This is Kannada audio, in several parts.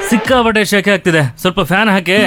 ಸಿಕ್ಕಾಪಟ್ಟೆ ಶೆಕೆ ಆಗ್ತಿದೆ ಸ್ವಲ್ಪ ಫ್ಯಾನ್ ಹಾಕಿ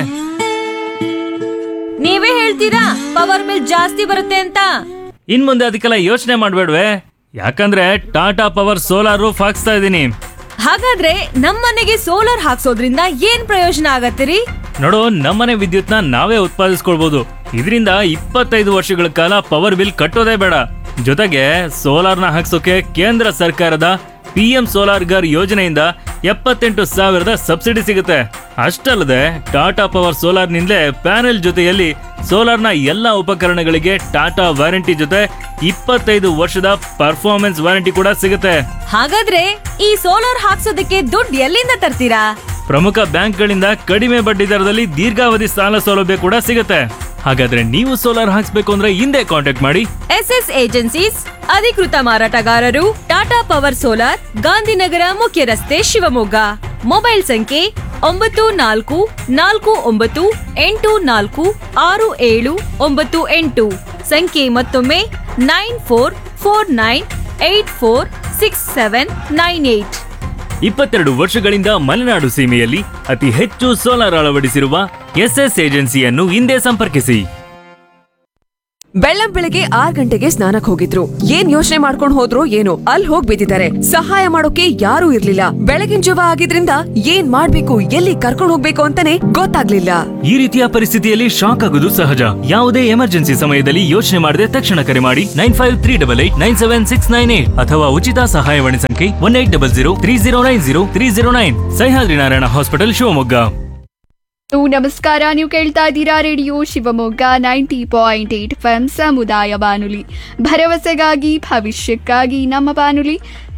ನೀವೇ ಹೇಳ್ತೀರಾ ಪವರ್ ಬಿಲ್ ಜಾಸ್ತಿ ಬರುತ್ತೆ ಅಂತ ಇನ್ ಮುಂದೆ ಅದಕ್ಕೆಲ್ಲ ಯೋಚನೆ ಮಾಡ್ಬೇಡ್ವೆ ಯಾಕಂದ್ರೆ ಟಾಟಾ ಪವರ್ ಸೋಲಾರ್ ರೂಫ್ ಹಾಕ್ಸ್ತಾ ಇದ್ದೀನಿ ಹಾಗಾದ್ರೆ ನಮ್ಮನೆಗೆ ಸೋಲಾರ್ ಹಾಕ್ಸೋದ್ರಿಂದ ಏನ್ ಪ್ರಯೋಜನ ಆಗತ್ತಿರಿ ನೋಡು ನಮ್ಮನೆ ವಿದ್ಯುತ್ನ ನಾವೇ ಉತ್ಪಾದಿಸ್ಕೊಳ್ಬಹುದು ಇದರಿಂದ ಇಪ್ಪತ್ತೈದು ವರ್ಷಗಳ ಕಾಲ ಪವರ್ ಬಿಲ್ ಕಟ್ಟೋದೇ ಬೇಡ ಜೊತೆಗೆ ಸೋಲಾರ್ನ ಹಾಕ್ಸೋಕೆ ಕೇಂದ್ರ ಸರ್ಕಾರದ ಪಿ ಎಂ ಸೋಲಾರ್ ಗರ್ ಯೋಜನೆಯಿಂದ ಎಪ್ಪತ್ತೆಂಟು ಸಾವಿರದ ಸಬ್ಸಿಡಿ ಸಿಗುತ್ತೆ ಅಷ್ಟಲ್ಲದೆ ಟಾಟಾ ಪವರ್ ಸೋಲಾರ್ನಿಂದಲೇ ಪ್ಯಾನೆಲ್ ಜೊತೆಯಲ್ಲಿ ಸೋಲಾರ್ನ ಎಲ್ಲ ಉಪಕರಣಗಳಿಗೆ ಟಾಟಾ ವಾರಂಟಿ ಜೊತೆ ಇಪ್ಪತ್ತೈದು ವರ್ಷದ ಪರ್ಫಾರ್ಮೆನ್ಸ್ ವಾರಂಟಿ ಕೂಡ ಸಿಗುತ್ತೆ ಹಾಗಾದ್ರೆ ಈ ಸೋಲಾರ್ ಹಾಕ್ಸೋದಕ್ಕೆ ದುಡ್ಡು ಎಲ್ಲಿಂದ ತರ್ತೀರಾ ಪ್ರಮುಖ ಬ್ಯಾಂಕ್ಗಳಿಂದ ಕಡಿಮೆ ಬಡ್ಡಿ ದರದಲ್ಲಿ ದೀರ್ಘಾವಧಿ ಸಾಲ ಸೌಲಭ್ಯ ಕೂಡ ಸಿಗುತ್ತೆ ಹಾಗಾದ್ರೆ ನೀವು ಸೋಲಾರ್ ಹಾಕ್ಸ್ಬೇಕು ಅಂದ್ರೆ ಹಿಂದೆ ಕಾಂಟ್ಯಾಕ್ಟ್ ಮಾಡಿ ಎಸ್ ಎಸ್ ಏಜೆನ್ಸೀಸ್ ಅಧಿಕೃತ ಮಾರಾಟಗಾರರು ಟಾಟಾ ಪವರ್ ಸೋಲಾರ್ ಗಾಂಧಿನಗರ ಮುಖ್ಯ ರಸ್ತೆ ಶಿವಮೊಗ್ಗ ಮೊಬೈಲ್ ಸಂಖ್ಯೆ ಒಂಬತ್ತು ನಾಲ್ಕು ನಾಲ್ಕು ಒಂಬತ್ತು ಎಂಟು ನಾಲ್ಕು ಆರು ಏಳು ಒಂಬತ್ತು ಎಂಟು ಸಂಖ್ಯೆ ಮತ್ತೊಮ್ಮೆ nine four four nine eight four six seven nine eight ಇಪ್ಪತ್ತೆರಡು ವರ್ಷಗಳಿಂದ ಮಲೆನಾಡು ಸೀಮೆಯಲ್ಲಿ ಅತಿ ಹೆಚ್ಚು ಸೋಲಾರ್ ಅಳವಡಿಸಿರುವ ಎಸ್ಎಸ್ ಏಜೆನ್ಸಿಯನ್ನು ಹಿಂದೆ ಸಂಪರ್ಕಿಸಿ ಬೆಳ್ಳಂ ಬೆಳಗ್ಗೆ ಆರ್ ಗಂಟೆಗೆ ಸ್ನಾನಕ್ ಹೋಗಿದ್ರು ಏನ್ ಯೋಚನೆ ಮಾಡ್ಕೊಂಡ್ ಹೋದ್ರು ಏನೋ ಅಲ್ಲಿ ಹೋಗ್ ಬಿದ್ದಿದ್ದಾರೆ ಸಹಾಯ ಮಾಡೋಕೆ ಯಾರೂ ಇರ್ಲಿಲ್ಲ ಬೆಳಗಿನ ಜವ ಆಗಿದ್ರಿಂದ ಏನ್ ಮಾಡ್ಬೇಕು ಎಲ್ಲಿ ಕರ್ಕೊಂಡ್ ಹೋಗ್ಬೇಕು ಅಂತಾನೆ ಗೊತ್ತಾಗ್ಲಿಲ್ಲ ಈ ರೀತಿಯ ಪರಿಸ್ಥಿತಿಯಲ್ಲಿ ಶಾಕ್ ಆಗುವುದು ಸಹಜ ಯಾವುದೇ ಎಮರ್ಜೆನ್ಸಿ ಸಮಯದಲ್ಲಿ ಯೋಚನೆ ಮಾಡದೆ ತಕ್ಷಣ ಕರೆ ಮಾಡಿ nine five three double eight nine seven six nine eight ಅಥವಾ ಉಚಿತ ಸಹಾಯವಾಣಿ ಸಂಖ್ಯೆ one eight double zero three zero nine zero three zero nine Sahyadri Narayana hospital Shivamogga hello, ನಮಸ್ಕಾರ ನೀವು ಕೇಳ್ತಾ ಇದ್ದೀರಾ radio Shivamogga ninety point eight F ಸಮುದಾಯ ಬಾನುಲಿ ಭರವಸೆಗಾಗಿ ಭವಿಷ್ಯಕ್ಕಾಗಿ ನಮ್ಮ ಬಾನುಲಿ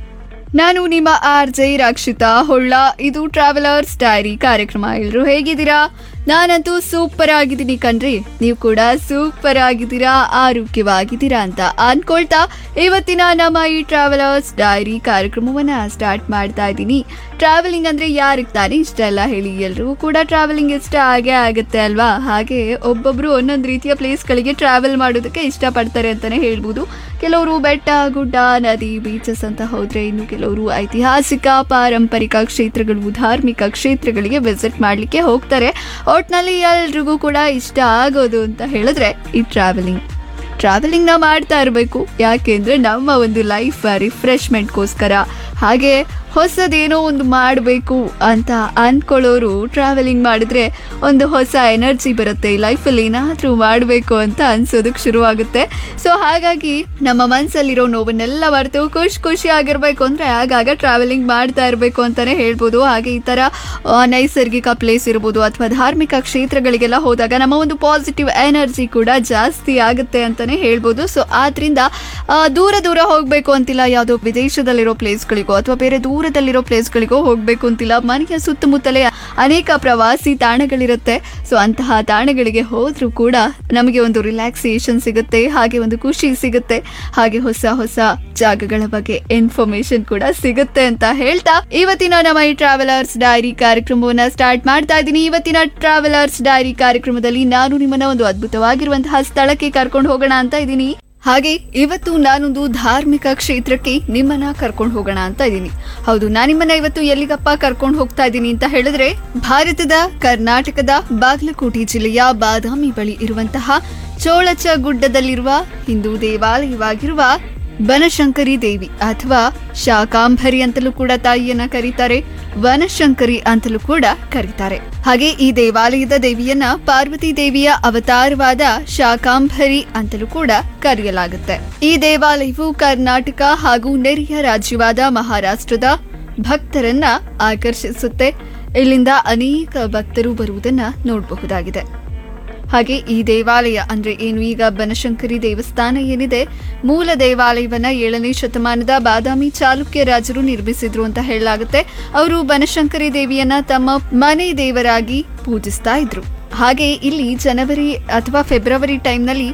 ನಾನು ನಿಮ್ಮ ಆರ್ ಜೆ ರಕ್ಷಿತಾ ಹೊಳ್ಳ ಇದು ಟ್ರಾವೆಲರ್ಸ್ ಡೈರಿ ಕಾರ್ಯಕ್ರಮ ಎಲ್ಲರೂ ಹೇಗಿದ್ದೀರಾ ನಾನಂತೂ ಸೂಪರ್ ಆಗಿದ್ದೀನಿ ಕಣ್ರಿ ನೀವು ಕೂಡ ಸೂಪರ್ ಆಗಿದ್ದೀರಾ ಆರೋಗ್ಯವಾಗಿದ್ದೀರಾ ಅಂತ ಅನ್ಕೊಳ್ತಾ ಇವತ್ತಿನ ನಮ್ಮ ಈ ಟ್ರಾವೆಲರ್ಸ್ ಡೈರಿ ಕಾರ್ಯಕ್ರಮವನ್ನ ಸ್ಟಾರ್ಟ್ ಮಾಡ್ತಾ ಇದ್ದೀನಿ ಟ್ರಾವೆಲಿಂಗ್ ಅಂದ್ರೆ ಯಾರಿಗೆ ತಾನೇ ಇಷ್ಟ ಅಲ್ಲ ಹೇಳಿ ಎಲ್ರಿಗೂ ಕೂಡ ಟ್ರಾವೆಲಿಂಗ್ ಇಷ್ಟ ಆಗೇ ಆಗುತ್ತೆ ಅಲ್ವಾ ಹಾಗೆ ಒಬ್ಬೊಬ್ರು ಒಂದೊಂದು ರೀತಿಯ ಪ್ಲೇಸ್ಗಳಿಗೆ ಟ್ರಾವೆಲ್ ಮಾಡೋದಕ್ಕೆ ಇಷ್ಟಪಡ್ತಾರೆ ಅಂತಾನೆ ಹೇಳ್ಬೋದು ಕೆಲವರು ಬೆಟ್ಟ ಗುಡ್ಡ ನದಿ ಬೀಚಸ್ ಅಂತ ಹೋದ್ರೆ ಇನ್ನು ಕೆಲವರು ಐತಿಹಾಸಿಕ ಪಾರಂಪರಿಕ ಕ್ಷೇತ್ರಗಳು ಧಾರ್ಮಿಕ ಕ್ಷೇತ್ರಗಳಿಗೆ ವಿಸಿಟ್ ಮಾಡ್ಲಿಕ್ಕೆ ಹೋಗ್ತಾರೆ ಒಟ್ನಲ್ಲಿ ಎಲ್ರಿಗೂ ಕೂಡ ಇಷ್ಟ ಆಗೋದು ಅಂತ ಹೇಳಿದ್ರೆ ಈ ಟ್ರಾವೆಲಿಂಗ್ ಟ್ರಾವೆಲಿಂಗ್ ನಾವು ಮಾಡ್ತಾ ಇರಬೇಕು ಯಾಕೆಂದ್ರೆ ನಮ್ಮ ಒಂದು ಲೈಫ್ ರಿಫ್ರೆಶ್ಮೆಂಟ್ಗೋಸ್ಕರ ಹಾಗೆ ಹೊಸದೇನೋ ಒಂದು ಮಾಡಬೇಕು ಅಂತ ಅಂದ್ಕೊಳ್ಳೋರು ಟ್ರಾವೆಲಿಂಗ್ ಮಾಡಿದ್ರೆ ಒಂದು ಹೊಸ ಎನರ್ಜಿ ಬರುತ್ತೆ ಲೈಫಲ್ಲಿ ಏನಾದರೂ ಮಾಡಬೇಕು ಅಂತ ಅನ್ಸೋದಕ್ಕೆ ಶುರುವಾಗುತ್ತೆ ಸೊ ಹಾಗಾಗಿ ನಮ್ಮ ಮನಸ್ಸಲ್ಲಿರೋ ನೋವನ್ನೆಲ್ಲ ಮರೆತು ಖುಷಿ ಖುಷಿ ಆಗಿರ್ಬೇಕು ಅಂದರೆ ಆಗಾಗ ಟ್ರಾವೆಲಿಂಗ್ ಮಾಡ್ತಾ ಇರಬೇಕು ಅಂತಲೇ ಹೇಳ್ಬೋದು ಹಾಗೆ ಈ ಥರ ಆ, ನೈಸರ್ಗಿಕ ಪ್ಲೇಸ್ ಇರ್ಬೋದು ಅಥವಾ ಧಾರ್ಮಿಕ ಕ್ಷೇತ್ರಗಳಿಗೆಲ್ಲ ಹೋದಾಗ ನಮ್ಮ ಒಂದು ಪಾಸಿಟಿವ್ ಎನರ್ಜಿ ಕೂಡ ಜಾಸ್ತಿ ಆಗುತ್ತೆ ಅಂತಲೇ ಹೇಳ್ಬೋದು ಸೊ ಆದ್ರಿಂದ ಆ, ದೂರ ದೂರ ಹೋಗಬೇಕು ಅಂತಿಲ್ಲ ಯಾವುದೋ ವಿದೇಶದಲ್ಲಿರೋ ಪ್ಲೇಸ್ಗಳಿಗೋ ಅಥವಾ ಬೇರೆ ದೂರದಲ್ಲಿರೋ ಪ್ಲೇಸ್ಗಳಿಗೋ ಹೋಗಬೇಕು ಅಂತಿಲ್ಲ ಮನೆಯ ಸುತ್ತಮುತ್ತಲೇ ಅನೇಕ ಪ್ರವಾಸಿ ತಾಣಗಳಿರುತ್ತೆ ಸೊ ಅಂತಹ ತಾಣಗಳಿಗೆ ಹೋದ್ರೂ ಕೂಡ ನಮಗೆ ಒಂದು ರಿಲ್ಯಾಕ್ಸೇಷನ್ ಸಿಗುತ್ತೆ ಹಾಗೆ ಒಂದು ಖುಷಿ ಸಿಗುತ್ತೆ ಹಾಗೆ ಹೊಸ ಹೊಸ ಜಾಗಗಳ ಬಗ್ಗೆ ಇನ್ಫಾರ್ಮೇಶನ್ ಕೂಡ ಸಿಗುತ್ತೆ ಅಂತ ಹೇಳ್ತಾ ಇವತ್ತಿನ ನಮ್ಮ ಈ ಟ್ರಾವೆಲರ್ಸ್ ಡೈರಿ ಕಾರ್ಯಕ್ರಮವನ್ನ ಸ್ಟಾರ್ಟ್ ಮಾಡ್ತಾ ಇದ್ದೀನಿ ಇವತ್ತಿನ ಟ್ರಾವೆಲರ್ಸ್ ಡೈರಿ ಕಾರ್ಯಕ್ರಮದಲ್ಲಿ ನಾನು ನಿಮ್ಮನ್ನ ಒಂದು ಅದ್ಭುತವಾಗಿರುವಂತಹ ಸ್ಥಳಕ್ಕೆ ಕರ್ಕೊಂಡು ಹೋಗೋಣ ಅಂತ ಇದ್ದೀನಿ ಹಾಗೆ ಇವತ್ತು ನಾನೊಂದು ಧಾರ್ಮಿಕ ಕ್ಷೇತ್ರಕ್ಕೆ ನಿಮ್ಮನ್ನ ಕರ್ಕೊಂಡು ಹೋಗೋಣ ಅಂತ ಇದ್ದೀನಿ ಹೌದು ನಾನು ನಿಮ್ಮನ್ನ ಇವತ್ತು ಎಲ್ಲಿಗಪ್ಪ ಕರ್ಕೊಂಡು ಹೋಗ್ತಾ ಇದ್ದೀನಿ ಅಂತ ಹೇಳಿದ್ರೆ ಭಾರತದ ಕರ್ನಾಟಕದ ಬಾಗಲಕೋಟೆ ಜಿಲ್ಲೆಯ ಬಾದಾಮಿ ಬಳಿ ಇರುವಂತಹ ಚೋಳಚ ಗುಡ್ಡದಲ್ಲಿರುವ ಹಿಂದೂ ದೇವಾಲಯವಾಗಿರುವ ಬನಶಂಕರಿ ದೇವಿ ಅಥವಾ ಶಾಕಾಂಭರಿ ಅಂತಲೂ ಕೂಡ ತಾಯಿಯನ್ನ ಕರೀತಾರೆ ವನಶಂಕರಿ ಅಂತಲೂ ಕೂಡ ಕರೀತಾರೆ ಹಾಗೆ ಈ ದೇವಾಲಯದ ದೇವಿಯನ್ನ ಪಾರ್ವತಿ ದೇವಿಯ ಅವತಾರವಾದ ಶಾಕಾಂಭರಿ ಅಂತಲೂ ಕೂಡ ಕರೆಯಲಾಗುತ್ತೆ ಈ ದೇವಾಲಯವು ಕರ್ನಾಟಕ ಹಾಗೂ ನೆರೆಯ ರಾಜ್ಯವಾದ ಮಹಾರಾಷ್ಟ್ರದ ಭಕ್ತರನ್ನ ಆಕರ್ಷಿಸುತ್ತೆ ಇಲ್ಲಿಂದ ಅನೇಕ ಭಕ್ತರು ಬರುವುದನ್ನ ನೋಡಬಹುದಾಗಿದೆ ಹಾಗೆ ಈ ದೇವಾಲಯ ಅಂದ್ರೆ ಏನು ಈಗ ಬನಶಂಕರಿ ದೇವಸ್ಥಾನ ಏನಿದೆ ಮೂಲ ದೇವಾಲಯವನ್ನ ಏಳನೇ ಶತಮಾನದ ಬಾದಾಮಿ ಚಾಲುಕ್ಯ ರಾಜರು ನಿರ್ಮಿಸಿದ್ರು ಅಂತ ಹೇಳಲಾಗುತ್ತೆ ಅವರು ಬನಶಂಕರಿ ದೇವಿಯನ್ನ ತಮ್ಮ ಮನೆ ದೇವರಾಗಿ ಪೂಜಿಸ್ತಾ ಇದ್ರು ಹಾಗೆ ಇಲ್ಲಿ ಜನವರಿ ಅಥವಾ ಫೆಬ್ರವರಿ ಟೈಮ್ನಲ್ಲಿ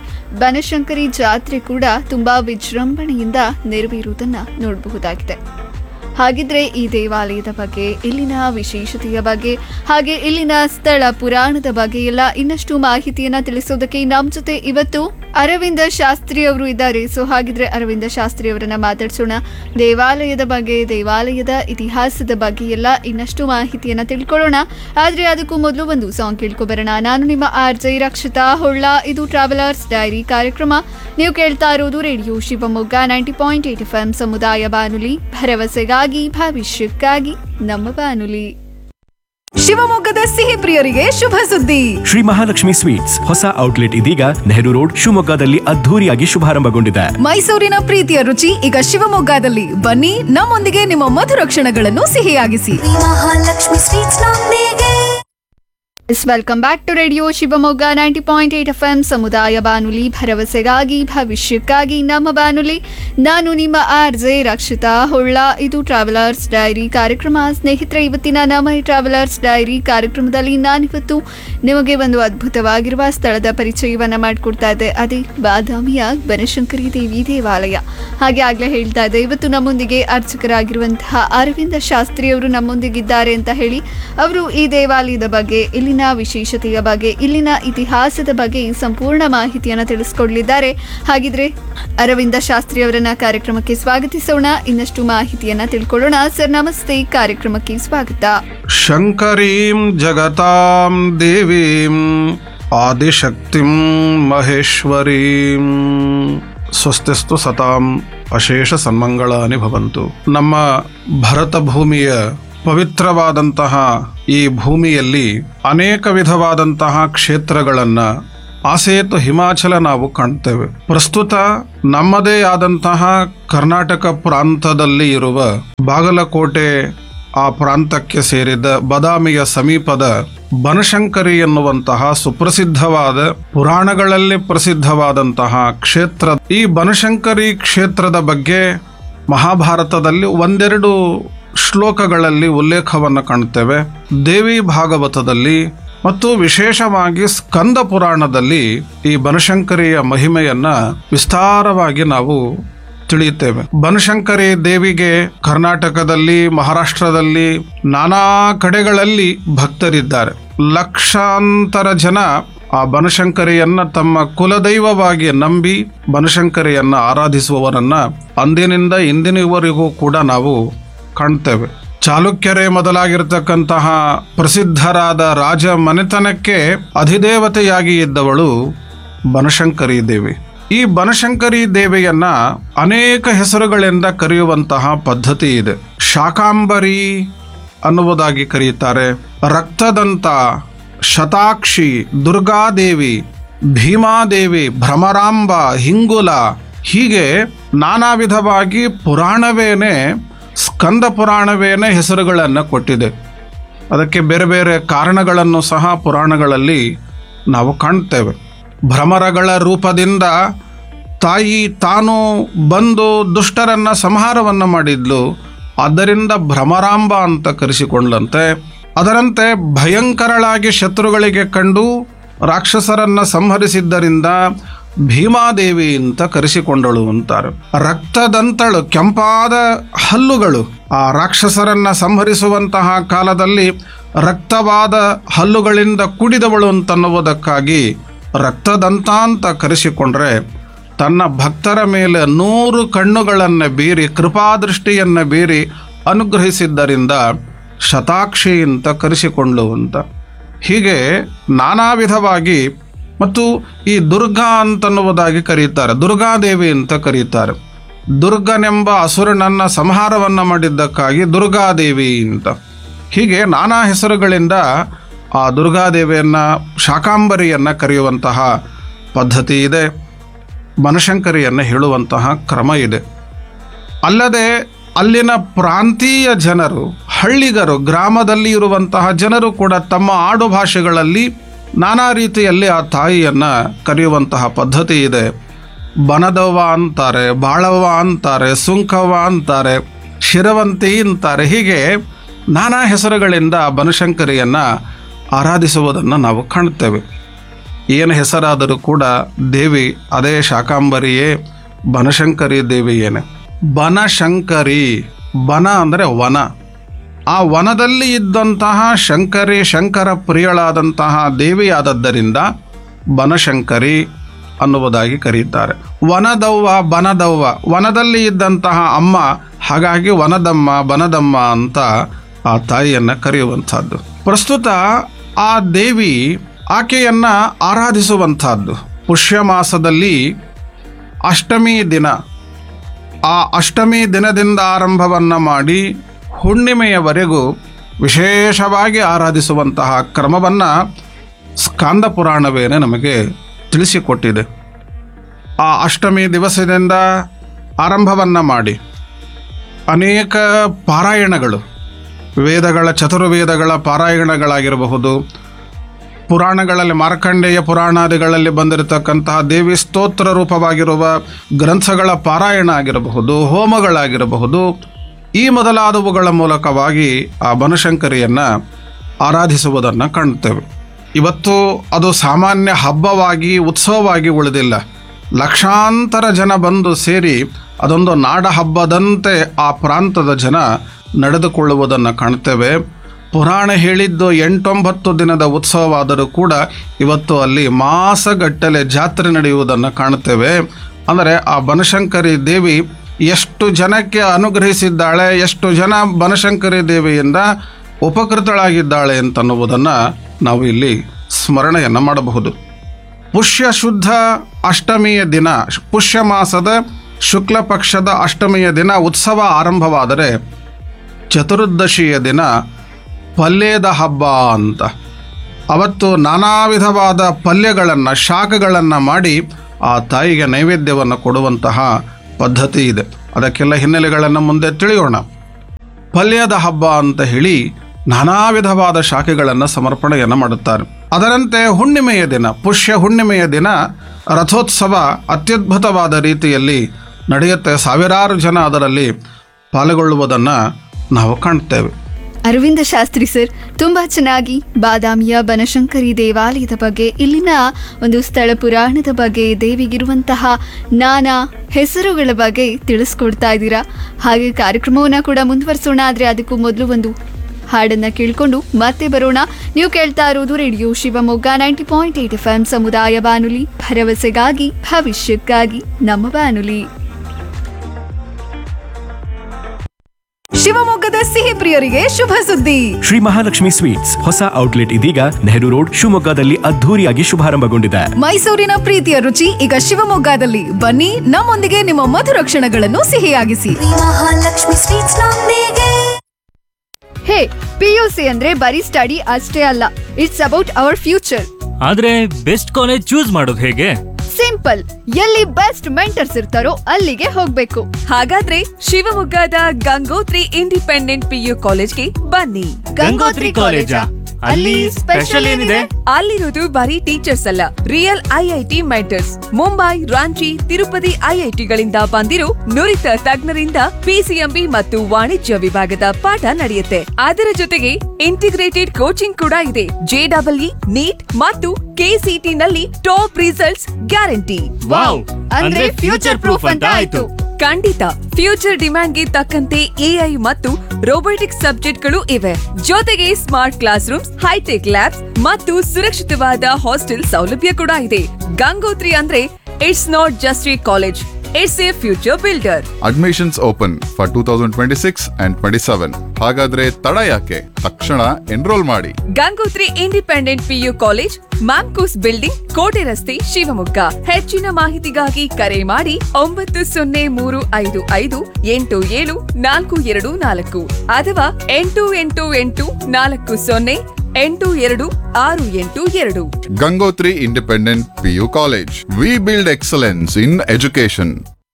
ಬನಶಂಕರಿ ಜಾತ್ರೆ ಕೂಡ ತುಂಬಾ ವಿಜೃಂಭಣೆಯಿಂದ ನೆರವೇರುವುದನ್ನ ನೋಡಬಹುದಾಗಿದೆ ಹಾಗಿದ್ರೆ ಈ ದೇವಾಲಯದ ಬಗ್ಗೆ ಇಲ್ಲಿನ ವಿಶೇಷತೆಯ ಬಗ್ಗೆ ಹಾಗೆ ಇಲ್ಲಿನ ಸ್ಥಳ ಪುರಾಣದ ಬಗ್ಗೆ ಎಲ್ಲ ಇನ್ನಷ್ಟು ಮಾಹಿತಿಯನ್ನ ತಿಳಿಸೋದಕ್ಕೆ ನಮ್ಮ ಜೊತೆ ಇವತ್ತು ಅರವಿಂದ ಶಾಸ್ತ್ರಿ ಅವರು ಇದ್ದಾರೆ ಸೊ ಹಾಗಿದ್ರೆ ಅರವಿಂದ ಶಾಸ್ತ್ರಿ ಅವರನ್ನ ಮಾತಾಡ್ಸೋಣ ದೇವಾಲಯದ ಬಗ್ಗೆ ದೇವಾಲಯದ ಇತಿಹಾಸದ ಬಗ್ಗೆ ಎಲ್ಲ ಇನ್ನಷ್ಟು ಮಾಹಿತಿಯನ್ನ ತಿಳ್ಕೊಳ್ಳೋಣ ಆದ್ರೆ ಅದಕ್ಕೂ ಮೊದಲು ಒಂದು ಸಾಂಗ್ ಕೇಳ್ಕೊಬರೋಣ ನಾನು ನಿಮ್ಮ ಆರ್ ಜೈ ರಕ್ಷಿತಾ ಹೊಳ್ಳ ಇದು ಟ್ರಾವೆಲರ್ಸ್ ಡೈರಿ ಕಾರ್ಯಕ್ರಮ ನೀವು ಕೇಳ್ತಾ ಇರೋದು radio Shivamogga ninety point eight F M ಸಮುದಾಯ ಬಾನುಲಿ ಭರವಸೆಗಾಗಿ ಭವಿಷ್ಯಕ್ಕಾಗಿ ನಮ್ಮ ಬಾನುಲಿ ಶಿವಮೊಗ್ಗದ ಸಿಹಿ ಪ್ರಿಯರಿಗೆ ಶುಭ ಸುದ್ದಿ ಶ್ರೀ ಮಹಾಲಕ್ಷ್ಮಿ ಸ್ವೀಟ್ಸ್ ಹೊಸ ಔಟ್ಲೆಟ್ ಇದೀಗ ನೆಹರು ರೋಡ್ ಶಿವಮೊಗ್ಗದಲ್ಲಿ ಅದ್ಧೂರಿಯಾಗಿ ಶುಭಾರಂಭಗೊಂಡಿದೆ ಮೈಸೂರಿನ ಪ್ರೀತಿಯ ರುಚಿ ಈಗ ಶಿವಮೊಗ್ಗದಲ್ಲಿ ಬನ್ನಿ ನಮ್ಮೊಂದಿಗೆ ನಿಮ್ಮ ಮಧುರ ಕ್ಷಣಗಳನ್ನು ಸಿಹಿಯಾಗಿಸಿ ಮಹಾಲಕ್ಷ್ಮಿ ಸ್ವೀಟ್ಸ್ ನೊಂದಿಗೆ yes welcome back to radio Shivamogga ninety point eight F M ಸಮುದಾಯ ಬಾನುಲಿ ಭರವಸೆಗಾಗಿ ಭವಿಷ್ಯಕ್ಕಾಗಿ ನಮ್ಮ ಬಾನುಲಿ ನಾನು ನಿಮ್ಮ ಆರ್ ಜೆ ರಕ್ಷಿತಾ ಹೊಳ್ಳ ಇದು ಟ್ರಾವೆಲರ್ಸ್ ಡೈರಿ ಕಾರ್ಯಕ್ರಮ ಸ್ನೇಹಿತರೆ ಇವತ್ತಿನ ನಮ್ಮ ಈ ಟ್ರಾವೆಲರ್ಸ್ ಡೈರಿ ಕಾರ್ಯಕ್ರಮದಲ್ಲಿ ನಾನಿವತ್ತು ನಿಮಗೆ ಒಂದು ಅದ್ಭುತವಾಗಿರುವ ಸ್ಥಳದ ಪರಿಚಯವನ್ನ ಮಾಡಿಕೊಡ್ತಾ ಇದ್ದೆ ಅದೇ ಬಾದಾಮಿಯ ಬನಶಂಕರಿ ದೇವಿ ದೇವಾಲಯ ಹಾಗೆ ಆಗ್ಲೇ ಹೇಳ್ತಾ ಇದ್ದೆ ಇವತ್ತು ನಮ್ಮೊಂದಿಗೆ ಅರ್ಚಕರಾಗಿರುವಂತಹ ಅರವಿಂದ ಶಾಸ್ತ್ರಿ ಅವರು ನಮ್ಮೊಂದಿಗಿದ್ದಾರೆ ಅಂತ ಹೇಳಿ ಅವರು ಈ ದೇವಾಲಯದ ಬಗ್ಗೆ ಇಲ್ಲಿನ ವಿಶೇಷತೆಯ ಬಗ್ಗೆ ಇಲ್ಲಿನ ಇತಿಹಾಸದ ಬಗ್ಗೆ ಸಂಪೂರ್ಣ ಮಾಹಿತಿಯನ್ನು ತಿಳಿಸ್ಕೊಡ್ಲಿದ್ದಾರೆ ಹಾಗಿದ್ರೆ ಅರವಿಂದ ಶಾಸ್ತ್ರಿ ಅವರನ್ನ ಕಾರ್ಯಕ್ರಮಕ್ಕೆ ಸ್ವಾಗತಿಸೋಣ ಇನ್ನಷ್ಟು ಮಾಹಿತಿಯನ್ನ ತಿಳ್ಕೊಳ್ಳೋಣ ಸರ್ ನಮಸ್ತೆ ಕಾರ್ಯಕ್ರಮಕ್ಕೆ ಸ್ವಾಗತ ಶಂಕರೀಂ ಜಗತಾಂ ದೇವೀಂ ಆದಿಶಕ್ತಿಂ ಮಹೇಶ್ವರೀಂ ಸ್ವಸ್ತಿಸ್ತು ಸತಾಂ ಅಶೇಷ ಸನ್ಮಂಗಳಾನಿ ಭವಂತು ನಮ್ಮ ಭರತ ಭೂಮಿಯ ಪವಿತ್ರವಾದಂತಹ ಈ ಭೂಮಿಯಲ್ಲಿ ಅನೇಕ ವಿಧವಾದಂತಹ ಕ್ಷೇತ್ರಗಳನ್ನ ಆಸೇತು ಹಿಮಾಚಲ ನಾವು ಕಾಣ್ತೇವೆ ಪ್ರಸ್ತುತ ನಮ್ಮದೇ ಆದಂತಹ ಕರ್ನಾಟಕ ಪ್ರಾಂತದಲ್ಲಿ ಇರುವ ಬಾಗಲಕೋಟೆ ಆ ಪ್ರಾಂತಕ್ಕೆ ಸೇರಿದ ಬದಾಮಿಯ ಸಮೀಪದ ಬನಶಂಕರಿ ಎನ್ನುವಂತಹ ಸುಪ್ರಸಿದ್ಧವಾದ ಪುರಾಣಗಳಲ್ಲಿ ಪ್ರಸಿದ್ಧವಾದಂತಹ ಕ್ಷೇತ್ರ ಈ ಬನಶಂಕರಿ ಕ್ಷೇತ್ರದ ಬಗ್ಗೆ ಮಹಾಭಾರತದಲ್ಲಿ ಒಂದೆರಡು ಶ್ಲೋಕಗಳಲ್ಲಿ ಉಲ್ಲೇಖವನ್ನು ಕಾಣುತ್ತೇವೆ ದೇವಿ ಭಾಗವತದಲ್ಲಿ ಮತ್ತು ವಿಶೇಷವಾಗಿ ಸ್ಕಂದ ಪುರಾಣದಲ್ಲಿ ಈ ಬನಶಂಕರಿಯ ಮಹಿಮೆಯನ್ನ ವಿಸ್ತಾರವಾಗಿ ನಾವು ತಿಳಿಯುತ್ತೇವೆ ಬನಶಂಕರಿ ದೇವಿಗೆ ಕರ್ನಾಟಕದಲ್ಲಿ ಮಹಾರಾಷ್ಟ್ರದಲ್ಲಿ ನಾನಾ ಕಡೆಗಳಲ್ಲಿ ಭಕ್ತರಿದ್ದಾರೆ ಲಕ್ಷಾಂತರ ಜನ ಆ ಬನಶಂಕರಿಯನ್ನ ತಮ್ಮ ಕುಲದೈವವಾಗಿ ನಂಬಿ ಬನಶಂಕರಿಯನ್ನ ಆರಾಧಿಸುವವರನ್ನ ಅಂದಿನಿಂದ ಇಂದಿನವರೆಗೂ ಕೂಡ ನಾವು ಕಾಣ್ತೇವೆ ಚಾಲುಕ್ಯರೇ ಮೊದಲಾಗಿರ್ತಕ್ಕಂತಹ ಪ್ರಸಿದ್ಧರಾದ ರಾಜ ಮನೆತನಕ್ಕೆ ಅಧಿದೇವತೆಯಾಗಿ ಇದ್ದವಳು ಬನಶಂಕರಿ ದೇವಿ ಈ ಬನಶಂಕರಿ ದೇವಿಯನ್ನ ಅನೇಕ ಹೆಸರುಗಳಿಂದ ಕರೆಯುವಂತಹ ಪದ್ಧತಿ ಇದೆ ಶಾಕಾಂಬರಿ ಅನ್ನುವುದಾಗಿ ಕರೆಯುತ್ತಾರೆ ರಕ್ತದಂತ ಶತಾಕ್ಷಿ ದುರ್ಗಾದೇವಿ ಭೀಮಾದೇವಿ ಭ್ರಮರಾಂಬ ಹಿಂಗುಲ ಹೀಗೆ ನಾನಾ ವಿಧವಾಗಿ ಪುರಾಣವೇನೆ ಸ್ಕಂದ ಪುರಾಣವೇನೆ ಹೆಸರುಗಳನ್ನು ಕೊಟ್ಟಿದೆ ಅದಕ್ಕೆ ಬೇರೆ ಬೇರೆ ಕಾರಣಗಳನ್ನು ಸಹ ಪುರಾಣಗಳಲ್ಲಿ ನಾವು ಕಾಣ್ತೇವೆ ಭ್ರಮರಗಳ ರೂಪದಿಂದ ತಾಯಿ ತಾನು ಬಂದು ದುಷ್ಟರನ್ನ ಸಂಹಾರವನ್ನು ಮಾಡಿದ್ಲು ಆದ್ದರಿಂದ ಭ್ರಮರಾಂಬ ಅಂತ ಕರೆಸಿಕೊಂಡ್ಲಂತೆ ಅದರಂತೆ ಭಯಂಕರಳಾಗಿ ಶತ್ರುಗಳಿಗೆ ಕಂಡು ರಾಕ್ಷಸರನ್ನ ಸಂಹರಿಸಿದ್ದರಿಂದ ಭೀಮಾದೇವಿ ಅಂತ ಕರೆಸಿಕೊಂಡಳು ಅಂತಾರೆ ರಕ್ತದಂತಳು ಕೆಂಪಾದ ಹಲ್ಲುಗಳು ಆ ರಾಕ್ಷಸರನ್ನ ಸಂಹರಿಸುವಂತಹ ಕಾಲದಲ್ಲಿ ರಕ್ತವಾದ ಹಲ್ಲುಗಳಿಂದ ಕುಡಿದವಳು ಅಂತನ್ನುವುದಕ್ಕಾಗಿ ರಕ್ತದಂತ ಅಂತ ಕರೆಸಿಕೊಂಡ್ರೆ ತನ್ನ ಭಕ್ತರ ಮೇಲೆ ನೂರು ಕಣ್ಣುಗಳನ್ನು ಬೀರಿ ಕೃಪಾದೃಷ್ಟಿಯನ್ನು ಬೀರಿ ಅನುಗ್ರಹಿಸಿದ್ದರಿಂದ ಶತಾಕ್ಷಿ ಅಂತ ಕರೆಸಿಕೊಂಡ್ಳು ಅಂತ ಹೀಗೆ ನಾನಾ ವಿಧವಾಗಿ ಮತ್ತು ಈ ದುರ್ಗಾ ಅಂತನ್ನುವುದಾಗಿ ಕರೀತಾರೆ ದುರ್ಗಾದೇವಿ ಅಂತ ಕರೀತಾರೆ ದುರ್ಗನೆಂಬ ಅಸುರನನ್ನ ಸಂಹಾರವನ್ನ ಮಾಡಿದ್ದಕ್ಕಾಗಿ ದುರ್ಗಾದೇವಿ ಅಂತ ಹೀಗೆ ನಾನಾ ಹೆಸರುಗಳಿಂದ ಆ ದುರ್ಗಾದೇವಿಯನ್ನ ಶಾಕಾಂಬರಿಯನ್ನ ಕರೆಯುವಂತಹ ಪದ್ಧತಿ ಇದೆ ಬನಶಂಕರಿಯನ್ನು ಹೇಳುವಂತಹ ಕ್ರಮ ಇದೆ ಅಲ್ಲದೆ ಅಲ್ಲಿನ ಪ್ರಾಂತೀಯ ಜನರು ಹಳ್ಳಿಗರು ಗ್ರಾಮದಲ್ಲಿ ಇರುವಂತಹ ಜನರು ಕೂಡ ತಮ್ಮ ಆಡು ಭಾಷೆಗಳಲ್ಲಿ ನಾನಾ ರೀತಿಯಲ್ಲಿ ಆ ತಾಯಿಯನ್ನ ಕರೆಯುವಂತಹ ಪದ್ಧತಿ ಇದೆ ಬನದವ್ವ ಅಂತಾರೆ ಬಾಳವ್ವ ಅಂತಾರೆ ಸುಂಕವ್ವ ಅಂತಾರೆ ಶಿರವಂತಿ ಅಂತಾರೆ ಹೀಗೆ ನಾನಾ ಹೆಸರುಗಳಿಂದ ಬನಶಂಕರಿಯನ್ನ ಆರಾಧಿಸುವುದನ್ನು ನಾವು ಕಾಣುತ್ತೇವೆ ಏನು ಹೆಸರಾದರೂ ಕೂಡ ದೇವಿ ಅದೇ ಶಾಕಾಂಬರಿಯೇ ಬನಶಂಕರಿ ದೇವಿಯೇನೆ ಬನಶಂಕರಿ ಬನ ಅಂದರೆ ವನ ಆ ವನದಲ್ಲಿ ಇದ್ದಂತಹ ಶಂಕರಿ ಶಂಕರ ಪ್ರಿಯಳಾದಂತಹ ದೇವಿಯಾದದ್ದರಿಂದ ಬನಶಂಕರಿ ಅನ್ನುವುದಾಗಿ ಕರೆಯುತ್ತಾರೆ ವನದವ್ವ ಬನದವ್ವ ವನದಲ್ಲಿ ಇದ್ದಂತಹ ಅಮ್ಮ ಹಾಗಾಗಿ ವನದಮ್ಮ ಬನದಮ್ಮ ಅಂತ ಆ ತಾಯಿಯನ್ನ ಕರೆಯುವಂಥದ್ದು ಪ್ರಸ್ತುತ ಆ ದೇವಿ ಆಕೆಯನ್ನ ಆರಾಧಿಸುವಂತಹದ್ದು ಪುಷ್ಯ ಮಾಸದಲ್ಲಿ ಅಷ್ಟಮಿ ದಿನ ಆ ಅಷ್ಟಮಿ ದಿನದಿಂದ ಆರಂಭವನ್ನು ಮಾಡಿ ಹುಣ್ಣಿಮೆಯವರೆಗೂ ವಿಶೇಷವಾಗಿ ಆರಾಧಿಸುವಂತಹ ಕ್ರಮವನ್ನು ಸ್ಕಾಂದ ಪುರಾಣವೇನೆ ನಮಗೆ ತಿಳಿಸಿಕೊಟ್ಟಿದೆ ಆ ಅಷ್ಟಮಿ ದಿವಸದಿಂದ ಆರಂಭವನ್ನು ಮಾಡಿ ಅನೇಕ ಪಾರಾಯಣಗಳು ವೇದಗಳ ಚತುರ್ವೇದಗಳ ಪಾರಾಯಣಗಳಾಗಿರಬಹುದು ಪುರಾಣಗಳಲ್ಲಿ ಮಾರ್ಕಂಡೇಯ ಪುರಾಣಾದಿಗಳಲ್ಲಿ ಬಂದಿರತಕ್ಕಂತಹ ದೇವಿ ಸ್ತೋತ್ರ ರೂಪವಾಗಿರುವ ಗ್ರಂಥಗಳ ಪಾರಾಯಣ ಆಗಿರಬಹುದು ಹೋಮಗಳಾಗಿರಬಹುದು ಈ ಮೊದಲಾದವುಗಳ ಮೂಲಕವಾಗಿ ಆ ಬನಶಂಕರಿಯನ್ನು ಆರಾಧಿಸುವುದನ್ನು ಕಾಣುತ್ತೇವೆ ಇವತ್ತು ಅದು ಸಾಮಾನ್ಯ ಹಬ್ಬವಾಗಿ ಉತ್ಸವವಾಗಿ ಉಳಿದಿಲ್ಲ ಲಕ್ಷಾಂತರ ಜನ ಬಂದು ಸೇರಿ ಅದೊಂದು ನಾಡ ಹಬ್ಬದಂತೆ ಆ ಪ್ರಾಂತದ ಜನ ನಡೆದುಕೊಳ್ಳುವುದನ್ನು ಕಾಣ್ತೇವೆ ಪುರಾಣ ಹೇಳಿದ್ದು ಎಂಟೊಂಬತ್ತು ದಿನದ ಉತ್ಸವವಾದರೂ ಕೂಡ ಇವತ್ತು ಅಲ್ಲಿ ಮಾಸಗಟ್ಟಲೆ ಜಾತ್ರೆ ನಡೆಯುವುದನ್ನು ಕಾಣುತ್ತೇವೆ ಅಂದರೆ ಆ ಬನಶಂಕರಿ ದೇವಿ ಎಷ್ಟು ಜನಕ್ಕೆ ಅನುಗ್ರಹಿಸಿದ್ದಾಳೆ ಎಷ್ಟು ಜನ ಬನಶಂಕರಿ ದೇವಿಯಿಂದ ಉಪಕೃತಳಾಗಿದ್ದಾಳೆ ಅಂತನ್ನುವುದನ್ನು ನಾವು ಇಲ್ಲಿ ಸ್ಮರಣೆಯನ್ನು ಮಾಡಬಹುದು ಪುಷ್ಯ ಶುದ್ಧ ಅಷ್ಟಮಿಯ ದಿನ ಪುಷ್ಯ ಮಾಸದ ಶುಕ್ಲ ಪಕ್ಷದ ಅಷ್ಟಮಿಯ ದಿನ ಉತ್ಸವ ಆರಂಭವಾದರೆ ಚತುರ್ದಶಿಯ ದಿನ ಪಲ್ಯದ ಹಬ್ಬ ಅಂತ ಅವತ್ತು ನಾನಾ ವಿಧವಾದ ಪಲ್ಯಗಳನ್ನು ಶಾಖಗಳನ್ನು ಮಾಡಿ ಆ ತಾಯಿಗೆ ನೈವೇದ್ಯವನ್ನು ಕೊಡುವಂತಹ ಪದ್ಧತಿ ಇದೆ ಅದಕ್ಕೆಲ್ಲ ಹಿನ್ನೆಲೆಗಳನ್ನು ಮುಂದೆ ತಿಳಿಯೋಣ ಪಲ್ಯದ ಹಬ್ಬ ಅಂತ ಹೇಳಿ ನಾನಾ ವಿಧವಾದ ಶಾಖೆಗಳನ್ನು ಸಮರ್ಪಣೆಯನ್ನು ಮಾಡುತ್ತಾರೆ ಅದರಂತೆ ಹುಣ್ಣಿಮೆಯ ದಿನ ಪುಷ್ಯ ಹುಣ್ಣಿಮೆಯ ದಿನ ರಥೋತ್ಸವ ಅತ್ಯದ್ಭುತವಾದ ರೀತಿಯಲ್ಲಿ ನಡೆಯುತ್ತೆ ಸಾವಿರಾರು ಜನ ಅದರಲ್ಲಿ ಪಾಲ್ಗೊಳ್ಳುವುದನ್ನು ನಾವು ಕಾಣ್ತೇವೆ ಅರವಿಂದ ಶಾಸ್ತ್ರಿ ಸರ್ ತುಂಬಾ ಚೆನ್ನಾಗಿ ಬಾದಾಮಿಯ ಬನಶಂಕರಿ ದೇವಾಲಯದ ಬಗ್ಗೆ ಇಲ್ಲಿನ ಒಂದು ಸ್ಥಳ ಪುರಾಣದ ಬಗ್ಗೆ ದೇವಿಗಿರುವಂತಹ ನಾನಾ ಹೆಸರುಗಳ ಬಗ್ಗೆ ತಿಳಿಸ್ಕೊಡ್ತಾ ಇದ್ದೀರಾ ಹಾಗೆ ಕಾರ್ಯಕ್ರಮವನ್ನ ಕೂಡ ಮುಂದುವರಿಸೋಣ ಆದ್ರೆ ಅದಕ್ಕೂ ಮೊದಲು ಒಂದು ಹಾಡನ್ನ ಕೇಳ್ಕೊಂಡು ಮತ್ತೆ ಬರೋಣ ನೀವು ಕೇಳ್ತಾ ಇರೋದು radio Shivamogga ninety point eight F M ಸಮುದಾಯ ಬಾನುಲಿ ಭರವಸೆಗಾಗಿ ಭವಿಷ್ಯಕ್ಕಾಗಿ ನಮ್ಮ ಬಾನುಲಿ ಶಿವಮೊಗ್ಗದ ಸಿಹಿ ಪ್ರಿಯರಿಗೆ ಶುಭ ಸುದ್ದಿ ಶ್ರೀ ಮಹಾಲಕ್ಷ್ಮಿ ಸ್ವೀಟ್ಸ್ ಹೊಸ ಔಟ್ಲೆಟ್ ಇದೀಗ ನೆಹರು ರೋಡ್ ಶಿವಮೊಗ್ಗದಲ್ಲಿ ಅದ್ಧೂರಿಯಾಗಿ ಶುಭಾರಂಭಗೊಂಡಿದೆ ಮೈಸೂರಿನ ಪ್ರೀತಿಯ ರುಚಿ ಈಗ ಶಿವಮೊಗ್ಗದಲ್ಲಿ ಬನ್ನಿ ನಮ್ಮೊಂದಿಗೆ ನಿಮ್ಮ ಮಧುರ ಕ್ಷಣಗಳನ್ನು ಸಿಹಿಯಾಗಿಸಿ ಮಹಾಲಕ್ಷ್ಮಿ ಸ್ವೀಟ್ಸ್ ನೊಂದಿಗೆ ಹೇ ಪಿಯುಸಿ ಅಂದ್ರೆ ಬರೀ ಸ್ಟಡಿ ಅಷ್ಟೇ ಅಲ್ಲ ಇಟ್ಸ್ ಅಬೌಟ್ ಅವರ್ ಫ್ಯೂಚರ್ ಆದ್ರೆ ಬೆಸ್ಟ್ ಕಾಲೇಜ್ ಚೂಸ್ ಮಾಡೋದು ಹೇಗೆ ಸಿಂಪಲ್ ಎಲ್ಲಿ ಬೆಸ್ಟ್ ಮೆಂಟರ್ಸ್ ಇರ್ತಾರೋ ಅಲ್ಲಿಗೆ ಹೋಗ್ಬೇಕು ಹಾಗಾದ್ರೆ ಶಿವಮೊಗ್ಗದ ಗಂಗೋತ್ರಿ ಇಂಡಿಪೆಂಡೆಂಟ್ ಪಿಯು ಕಾಲೇಜ್ಗೆ ಬನ್ನಿ ಗಂಗೋತ್ರಿ ಕಾಲೇಜಾ? ಅಲ್ಲಿ ಸ್ಪೆಷಲ್ ಏನಿದೆ? ಅಲ್ಲಿರೋದು ಬರೀ ಟೀಚರ್ಸ್ ಅಲ್ಲ real IIT mentors Mumbai Ranchi Tirupati ಐಐಟಿಗಳಿಂದ ಬಂದಿರೋ ನುರಿತ ತಜ್ಞರಿಂದ ಪಿಸಿಎಂಬಿ ಮತ್ತು ವಾಣಿಜ್ಯ ವಿಭಾಗದ ಪಾಠ ನಡೆಯುತ್ತೆ ಅದರ ಜೊತೆಗೆ ಇಂಟಿಗ್ರೇಟೆಡ್ ಕೋಚಿಂಗ್ ಕೂಡ ಇದೆ ಜೆಡಬ್ಲ್ಇ ನೀಟ್ ಮತ್ತು ಕೆಸಿಟಿ ನಲ್ಲಿ ಟಾಪ್ ರಿಸಲ್ಟ್ಸ್ ಗ್ಯಾರಂಟಿ ವಾವ್ ಅಂದ್ರೆ ಫ್ಯೂಚರ್ ಪ್ರೂಫ್ ಅಂತ ಆಯ್ತು ಖಂಡಿತ ಫ್ಯೂಚರ್ ಡಿಮ್ಯಾಂಡ್ಗೆ ತಕ್ಕಂತೆ ಎಐ ಮತ್ತು ರೋಬೋಟಿಕ್ಸ್ ಸಬ್ಜೆಕ್ಟ್ಗಳು ಇವೆ ಜೊತೆಗೆ smart classrooms hi-tech labs ಮತ್ತು ಸುರಕ್ಷಿತವಾದ ಹಾಸ್ಟೆಲ್ ಸೌಲಭ್ಯ ಕೂಡ ಇದೆ ಗಂಗೋತ್ರಿ ಅಂದ್ರೆ it's not just a college it's a future builder admissions open for two thousand twenty six and twenty seven ಹಾಗಾದ್ರೆ ತಡ ಯಾಕೆ ತಕ್ಷಣ ಎನ್ರೋಲ್ ಮಾಡಿ Gangotri independent PU college Mamcos building Kote ರಸ್ತೆ ಶಿವಮೊಗ್ಗ ಹೆಚ್ಚಿನ ಮಾಹಿತಿಗಾಗಿ ಕರೆ ಮಾಡಿ ಒಂಬತ್ತು ಸೊನ್ನೆ ಮೂರು ಐದು ಐದು ಎಂಟು ಏಳು ನಾಲ್ಕು ಎರಡು ನಾಲ್ಕು ಅಥವಾ ಎಂಟು ಎಂಟು ಎಂಟು ನಾಲ್ಕು ಸೊನ್ನೆ ಎಂಟು ಎರಡು ಆರು ಎಂಟು ಎರಡು Gangotri independent PU college we build excellence in education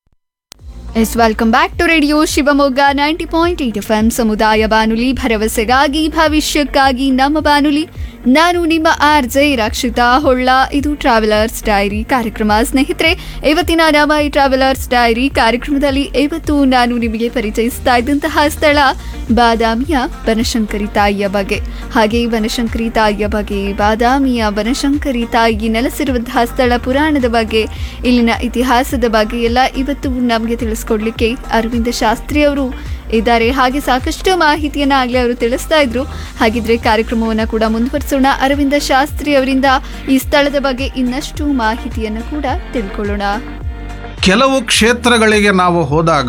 yes welcome back to radio Shivamogga ninety point eight F M ಸಮುದಾಯ ಬಾನುಲಿ ಭರವಸೆಗಾಗಿ ಭವಿಷ್ಯಕ್ಕಾಗಿ ನಮ್ಮ ಬಾನುಲಿ ನಾನು ನಿಮ್ಮ ಆರ್ ಜೆ ರಕ್ಷಿತಾ ಹೊಳ್ಳ ಇದು ಟ್ರಾವೆಲರ್ಸ್ ಡೈರಿ ಕಾರ್ಯಕ್ರಮ ಸ್ನೇಹಿತರೆ ಇವತ್ತಿನ ನಮ್ಮ ಈ ಟ್ರಾವೆಲರ್ಸ್ ಡೈರಿ ಕಾರ್ಯಕ್ರಮದಲ್ಲಿ ಇವತ್ತು ನಾನು ನಿಮಗೆ ಪರಿಚಯಿಸ್ತಾ ಇದ್ದಂತಹ ಸ್ಥಳ ಬಾದಾಮಿಯ ಬನಶಂಕರಿ ತಾಯಿಯ ಬಗ್ಗೆ ಹಾಗೆ ಬನಶಂಕರಿ ತಾಯಿಯ ಬಗ್ಗೆ ಬಾದಾಮಿಯ ಬನಶಂಕರಿ ತಾಯಿ ನೆಲೆಸಿರುವಂತಹ ಸ್ಥಳ ಪುರಾಣದ ಬಗ್ಗೆ ಇಲ್ಲಿನ ಇತಿಹಾಸದ ಬಗ್ಗೆ ಎಲ್ಲ ಇವತ್ತು ನಮಗೆ ತಿಳಿಸ್ಕೊಡ್ಲಿಕ್ಕೆ ಅರವಿಂದ ಶಾಸ್ತ್ರಿ ಅವರು ಇದ್ದಾರೆ ಹಾಗೆ ಸಾಕಷ್ಟು ಮಾಹಿತಿಯನ್ನ ಆಗ್ಲೇ ಅವರು ತಿಳಿಸ್ತಾ ಇದ್ರು ಹಾಗಿದ್ರೆ ಕಾರ್ಯಕ್ರಮವನ್ನ ಕೂಡ ಮುಂದುವರಿಸೋಣ ಅರವಿಂದ ಶಾಸ್ತ್ರಿ ಅವರಿಂದ ಈ ಸ್ಥಳದ ಬಗ್ಗೆ ಇನ್ನಷ್ಟು ಮಾಹಿತಿಯನ್ನು ಕೂಡ ತಿಳ್ಕೊಳ್ಳೋಣ ಕೆಲವು ಕ್ಷೇತ್ರಗಳಿಗೆ ನಾವು ಹೋದಾಗ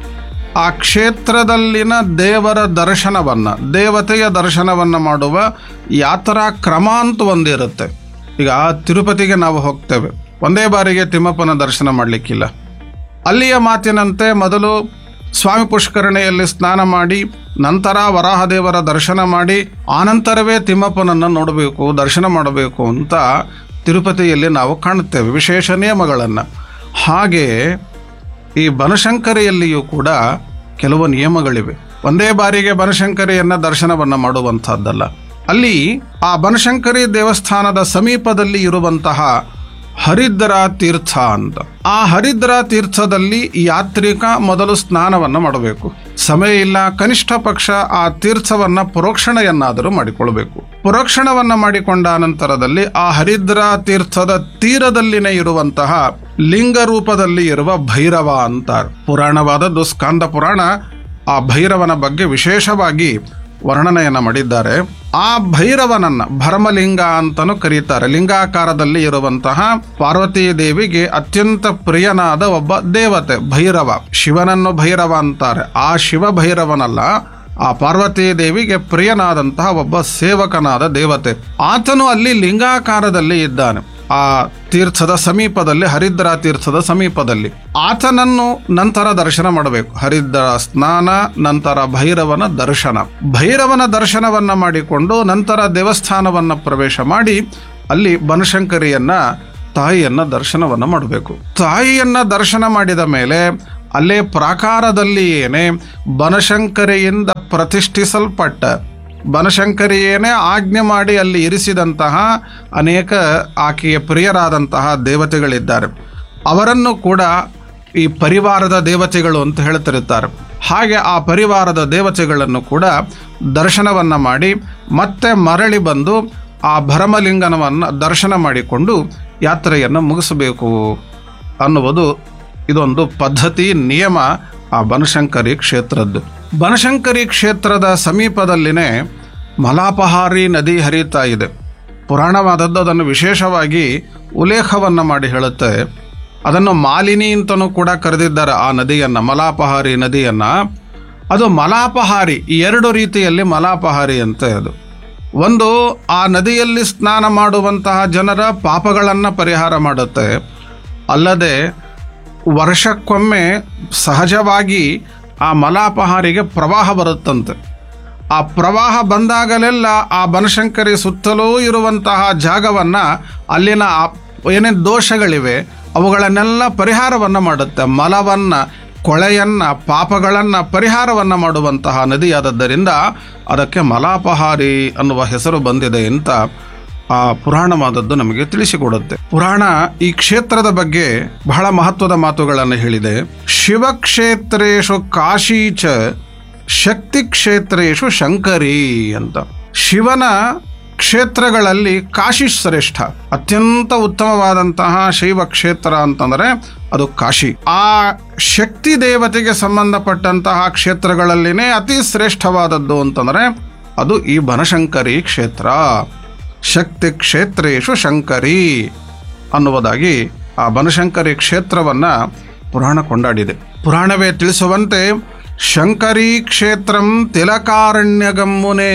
ಆ ಕ್ಷೇತ್ರದಲ್ಲಿನ ದೇವರ ದರ್ಶನವನ್ನು ದೇವತೆಯ ದರ್ಶನವನ್ನು ಮಾಡುವ ಯಾತ್ರಾ ಕ್ರಮ ಅಂತ ಒಂದಿರುತ್ತೆ ಈಗ ತಿರುಪತಿಗೆ ನಾವು ಹೋಗ್ತೇವೆ ಒಂದೇ ಬಾರಿಗೆ ತಿಮ್ಮಪ್ಪನ ದರ್ಶನ ಮಾಡಲಿಕ್ಕಿಲ್ಲ ಅಲ್ಲಿಯ ಮಾತಿನಂತೆ ಮೊದಲು ಸ್ವಾಮಿ ಪುಷ್ಕರಣಿಯಲ್ಲಿ ಸ್ನಾನ ಮಾಡಿ ನಂತರ ವರಾಹದೇವರ ದರ್ಶನ ಮಾಡಿ ಆನಂತರವೇ ತಿಮ್ಮಪ್ಪನನ್ನು ನೋಡಬೇಕು ದರ್ಶನ ಮಾಡಬೇಕು ಅಂತ ತಿರುಪತಿಯಲ್ಲಿ ನಾವು ಕಾಣುತ್ತೇವೆ ವಿಶೇಷ ನಿಯಮಗಳನ್ನು ಹಾಗೆ ಈ ಬನಶಂಕರಿಯಲ್ಲಿಯೂ ಕೂಡ ಕೆಲವು ನಿಯಮಗಳಿವೆ ಒಂದೇ ಬಾರಿಗೆ ಬನಶಂಕರಿಯನ್ನ ದರ್ಶನವನ್ನ ಮಾಡುವಂತಹದ್ದಲ್ಲ ಅಲ್ಲಿ ಆ ಬನಶಂಕರಿ ದೇವಸ್ಥಾನದ ಸಮೀಪದಲ್ಲಿ ಇರುವಂತಹ ಹರಿದ್ರ ತೀರ್ಥ ಅಂತ ಆ ಹರಿದ್ರ ತೀರ್ಥದಲ್ಲಿ ಯಾತ್ರಿಕ ಮೊದಲು ಸ್ನಾನವನ್ನ ಮಾಡಬೇಕು ಸಮಯ ಇಲ್ಲ ಕನಿಷ್ಠ ಪಕ್ಷ ಆ ತೀರ್ಥವನ್ನ ಪರೋಕ್ಷಣೆಯನ್ನಾದರೂ ಮಾಡಿಕೊಳ್ಬೇಕು ಪರೋಕ್ಷಣವನ್ನ ಮಾಡಿಕೊಂಡ ನಂತರದಲ್ಲಿ ಆ ಹರಿದ್ರ ತೀರ್ಥದ ತೀರದಲ್ಲಿನೇ ಇರುವಂತಹ ಲಿಂಗ ರೂಪದಲ್ಲಿ ಇರುವ ಭೈರವ ಅಂತಾರೆ ಪುರಾಣವಾದದ್ದು ಸ್ಕಾಂದ ಪುರಾಣ ಆ ಭೈರವನ ಬಗ್ಗೆ ವಿಶೇಷವಾಗಿ ವರ್ಣನೆಯನ್ನ ಮಾಡಿದ್ದಾರೆ ಆ ಭೈರವನನ್ನ ಭರಮಲಿಂಗ ಅಂತಲೂ ಕರೀತಾರೆ ಲಿಂಗಾಕಾರದಲ್ಲಿ ಇರುವಂತಹ ಪಾರ್ವತೀ ದೇವಿಗೆ ಅತ್ಯಂತ ಪ್ರಿಯನಾದ ಒಬ್ಬ ದೇವತೆ ಭೈರವ ಶಿವನನ್ನು ಭೈರವ ಅಂತಾರೆ ಆ ಶಿವ ಭೈರವನಲ್ಲ ಆ ಪಾರ್ವತೀ ದೇವಿಗೆ ಪ್ರಿಯನಾದಂತಹ ಒಬ್ಬ ಸೇವಕನಾದ ದೇವತೆ ಆತನು ಅಲ್ಲಿ ಲಿಂಗಾಕಾರದಲ್ಲಿ ಇದ್ದಾನೆ ಆ ತೀರ್ಥದ ಸಮೀಪದಲ್ಲಿ ಹರಿದ್ರ ತೀರ್ಥದ ಸಮೀಪದಲ್ಲಿ ಆತನನ್ನು ನಂತರ ದರ್ಶನ ಮಾಡಬೇಕು ಹರಿದ್ರ ಸ್ನಾನ ನಂತರ ಭೈರವನ ದರ್ಶನ ಭೈರವನ ದರ್ಶನವನ್ನ ಮಾಡಿಕೊಂಡು ನಂತರ ದೇವಸ್ಥಾನವನ್ನ ಪ್ರವೇಶ ಮಾಡಿ ಅಲ್ಲಿ ಬನಶಂಕರಿಯನ್ನ ತಾಯಿಯನ್ನ ದರ್ಶನವನ್ನ ಮಾಡಬೇಕು ತಾಯಿಯನ್ನ ದರ್ಶನ ಮಾಡಿದ ಮೇಲೆ ಅಲ್ಲೇ ಪ್ರಾಕಾರದಲ್ಲಿ ಏನೇ ಬನಶಂಕರಿಯಿಂದ ಪ್ರತಿಷ್ಠಿಸಲ್ಪಟ್ಟ ಬನಶಂಕರಿಯೇನೇ ಆಜ್ಞೆ ಮಾಡಿ ಅಲ್ಲಿ ಇರಿಸಿದಂತಹ ಅನೇಕ ಆಕೆಯ ಪ್ರಿಯರಾದಂತಹ ದೇವತೆಗಳಿದ್ದಾರೆ ಅವರನ್ನು ಕೂಡ ಈ ಪರಿವಾರದ ದೇವತೆಗಳು ಅಂತ ಹೇಳ್ತಿರುತ್ತಾರೆ ಹಾಗೆ ಆ ಪರಿವಾರದ ದೇವತೆಗಳನ್ನು ಕೂಡ ದರ್ಶನವನ್ನ ಮಾಡಿ ಮತ್ತೆ ಮರಳಿ ಬಂದು ಆ ಭರಮಲಿಂಗನವನ್ನು ದರ್ಶನ ಮಾಡಿಕೊಂಡು ಯಾತ್ರೆಯನ್ನು ಮುಗಿಸಬೇಕು ಅನ್ನುವುದು ಇದೊಂದು ಪದ್ಧತಿ ನಿಯಮ ಆ ಬನಶಂಕರಿ ಕ್ಷೇತ್ರದ್ದು ಬನಶಂಕರಿ ಕ್ಷೇತ್ರದ ಸಮೀಪದಲ್ಲಿನೇ ಮಲಾಪಹಾರಿ ನದಿ ಹರಿತಾ ಇದೆ ಪುರಾಣವಾದದ್ದು ಅದನ್ನು ವಿಶೇಷವಾಗಿ ಉಲ್ಲೇಖವನ್ನು ಮಾಡಿ ಹೇಳುತ್ತೆ ಅದನ್ನು ಮಾಲಿನಿ ಅಂತಲೂ ಕೂಡ ಕರೆದಿದ್ದಾರೆ ಆ ನದಿಯನ್ನು ಮಲಾಪಹಾರಿ ನದಿಯನ್ನು ಅದು ಮಲಾಪಹಾರಿ ಎರಡು ರೀತಿಯಲ್ಲಿ ಮಲಾಪಹಾರಿ ಅಂತ ಅದು ಒಂದು ಆ ನದಿಯಲ್ಲಿ ಸ್ನಾನ ಮಾಡುವಂತಹ ಜನರ ಪಾಪಗಳನ್ನು ಪರಿಹಾರ ಮಾಡುತ್ತೆ ಅಲ್ಲದೆ ವರ್ಷಕ್ಕೊಮ್ಮೆ ಸಹಜವಾಗಿ ಆ ಮಲಾಪಹಾರಿಗೆ ಪ್ರವಾಹ ಬರುತ್ತಂತೆ ಆ ಪ್ರವಾಹ ಬಂದಾಗಲೆಲ್ಲ ಆ ಬನಶಂಕರಿ ಸುತ್ತಲೂ ಇರುವಂತಹ ಜಾಗವನ್ನು ಅಲ್ಲಿನ ಆ ಏನೇ ದೋಷಗಳಿವೆ ಅವುಗಳನ್ನೆಲ್ಲ ಪರಿಹಾರವನ್ನು ಮಾಡುತ್ತೆ ಮಲವನ್ನು ಕೊಳೆಯನ್ನು ಪಾಪಗಳನ್ನು ಪರಿಹಾರವನ್ನು ಮಾಡುವಂತಹ ನದಿಯಾದದ್ದರಿಂದ ಅದಕ್ಕೆ ಮಲಾಪಹಾರಿ ಅನ್ನುವ ಹೆಸರು ಬಂದಿದೆ ಅಂತ ಆ ಪುರಾಣವಾದದ್ದು ನಮಗೆ ತಿಳಿಸಿಕೊಡುತ್ತೆ ಪುರಾಣ ಈ ಕ್ಷೇತ್ರದ ಬಗ್ಗೆ ಬಹಳ ಮಹತ್ವದ ಮಾತುಗಳನ್ನು ಹೇಳಿದೆ ಶಿವಕ್ಷೇತ್ರೇಶು ಕಾಶೀಚ ಶಕ್ತಿ ಕ್ಷೇತ್ರೇಶು ಶಂಕರಿ ಅಂತ ಶಿವನ ಕ್ಷೇತ್ರಗಳಲ್ಲಿ ಕಾಶಿ ಶ್ರೇಷ್ಠ ಅತ್ಯಂತ ಉತ್ತಮವಾದಂತಹ ಶೈವ ಕ್ಷೇತ್ರ ಅಂತಂದ್ರೆ ಅದು ಕಾಶಿ ಆ ಶಕ್ತಿ ದೇವತೆಗೆ ಸಂಬಂಧಪಟ್ಟಂತಹ ಕ್ಷೇತ್ರಗಳಲ್ಲಿನೇ ಅತಿ ಶ್ರೇಷ್ಠವಾದದ್ದು ಅಂತಂದ್ರೆ ಅದು ಈ ಬನಶಂಕರಿ ಕ್ಷೇತ್ರ ಶಕ್ತಿ ಕ್ಷೇತ್ರೇಶು ಶಂಕರಿ ಅನ್ನುವುದಾಗಿ ಆ ಬನಶಂಕರಿ ಕ್ಷೇತ್ರವನ್ನ ಪುರಾಣ ಕೊಂಡಾಡಿದೆ ಪುರಾಣವೇ ತಿಳಿಸುವಂತೆ ಶಂಕರಿ ಕ್ಷೇತ್ರಂ ತಿಲಕಾರಣ್ಯಗಮ್ಮುನೆ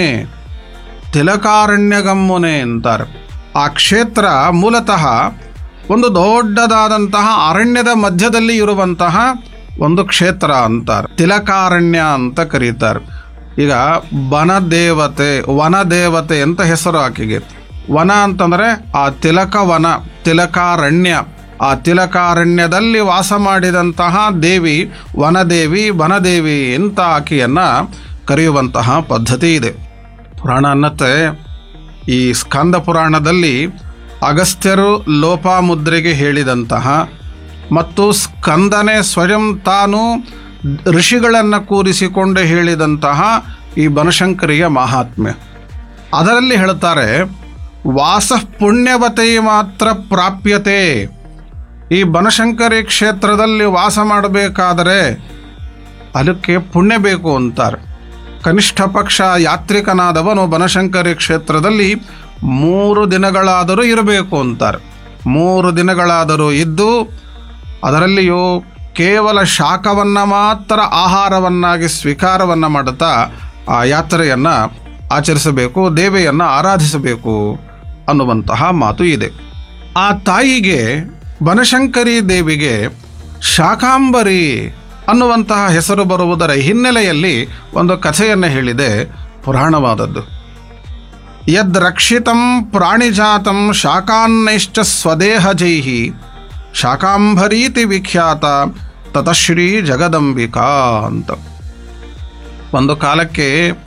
ತಿಲಕಾರಣ್ಯಗಮ್ಮುನೆ ಅಂತಾರೆ ಆ ಕ್ಷೇತ್ರ ಮೂಲತಃ ಒಂದು ದೊಡ್ಡದಾದಂತಹ ಅರಣ್ಯದ ಮಧ್ಯದಲ್ಲಿ ಇರುವಂತಹ ಒಂದು ಕ್ಷೇತ್ರ ಅಂತಾರೆ ತಿಲಕಾರಣ್ಯ ಅಂತ ಕರೀತಾರೆ ಈಗ ವನದೇವತೆ ವನದೇವತೆ ಅಂತ ಹೆಸರು ಆಕೆಗೆ ವನ ಅಂತಂದ್ರೆ ಆ ತಿಲಕ ವನ ತಿಲಕಾರಣ್ಯ ಆ ತಿಲಕಾರಣ್ಯದಲ್ಲಿ ವಾಸ ಮಾಡಿದಂತಹ ದೇವಿ ವನದೇವಿ ವನದೇವಿ ಅಂತ ಆಕೆಯನ್ನ ಕರೆಯುವಂತಹ ಪದ್ಧತಿ ಇದೆ ಪುರಾಣ ಅನ್ನತ್ತೆ ಈ ಸ್ಕಂದ ಪುರಾಣದಲ್ಲಿ ಅಗಸ್ತ್ಯರು ಲೋಪಾಮುದ್ರೆಗೆ ಹೇಳಿದಂತಹ ಮತ್ತು ಸ್ಕಂದನೆ ಸ್ವಯಂ ತಾನು ಋಷಿಗಳನ್ನು ಕೂರಿಸಿಕೊಂಡು ಹೇಳಿದಂತಹ ಈ ಬನಶಂಕರಿಯ ಮಹಾತ್ಮೆ ಅದರಲ್ಲಿ ಹೇಳ್ತಾರೆ ವಾಸ ಪುಣ್ಯವತೆ ಮಾತ್ರ ಪ್ರಾಪ್ಯತೆ ಈ ಬನಶಂಕರಿ ಕ್ಷೇತ್ರದಲ್ಲಿ ವಾಸ ಮಾಡಬೇಕಾದರೆ ಅದಕ್ಕೆ ಪುಣ್ಯ ಬೇಕು ಅಂತಾರೆ ಕನಿಷ್ಠ ಪಕ್ಷ ಯಾತ್ರಿಕನಾದವನು ಬನಶಂಕರಿ ಕ್ಷೇತ್ರದಲ್ಲಿ ಮೂರು ದಿನಗಳಾದರೂ ಇರಬೇಕು ಅಂತಾರೆ ಮೂರು ದಿನಗಳಾದರೂ ಇದ್ದು ಅದರಲ್ಲಿಯೂ ಕೇವಲ ಶಾಖವನ್ನು ಮಾತ್ರ ಆಹಾರವನ್ನಾಗಿ ಸ್ವೀಕಾರವನ್ನು ಮಾಡುತ್ತಾ ಆ ಯಾತ್ರೆಯನ್ನು ಆಚರಿಸಬೇಕು ದೇವಿಯನ್ನು ಆರಾಧಿಸಬೇಕು ಅನ್ನುವಂತಹ ಮಾತು ಇದೆ ಆ ತಾಯಿಗೆ ಬನಶಂಕರಿ ದೇವಿಗೆ ಶಾಕಾಂಬರಿ ಅನ್ನುವಂತಹ ಹೆಸರು ಬರುವುದರ ಹಿನ್ನೆಲೆಯಲ್ಲಿ ಒಂದು ಕಥೆಯನ್ನು ಹೇಳಿದೆ ಪುರಾಣವಾದದ್ದು ಯದ್ ರಕ್ಷಿತಂ ಪ್ರಾಣಿಜಾತಂ ಶಾಕಾನ್ನೈಶ್ಚ ಸ್ವದೇಹಜೈಹಿ ಶಾಕಾಂಬರೀತಿ ವಿಖ್ಯಾತ ತತಶ್ರೀ ಜಗದಂಬಿಕಾ ಅಂತ ಒಂದು ಕಾಲಕ್ಕೆ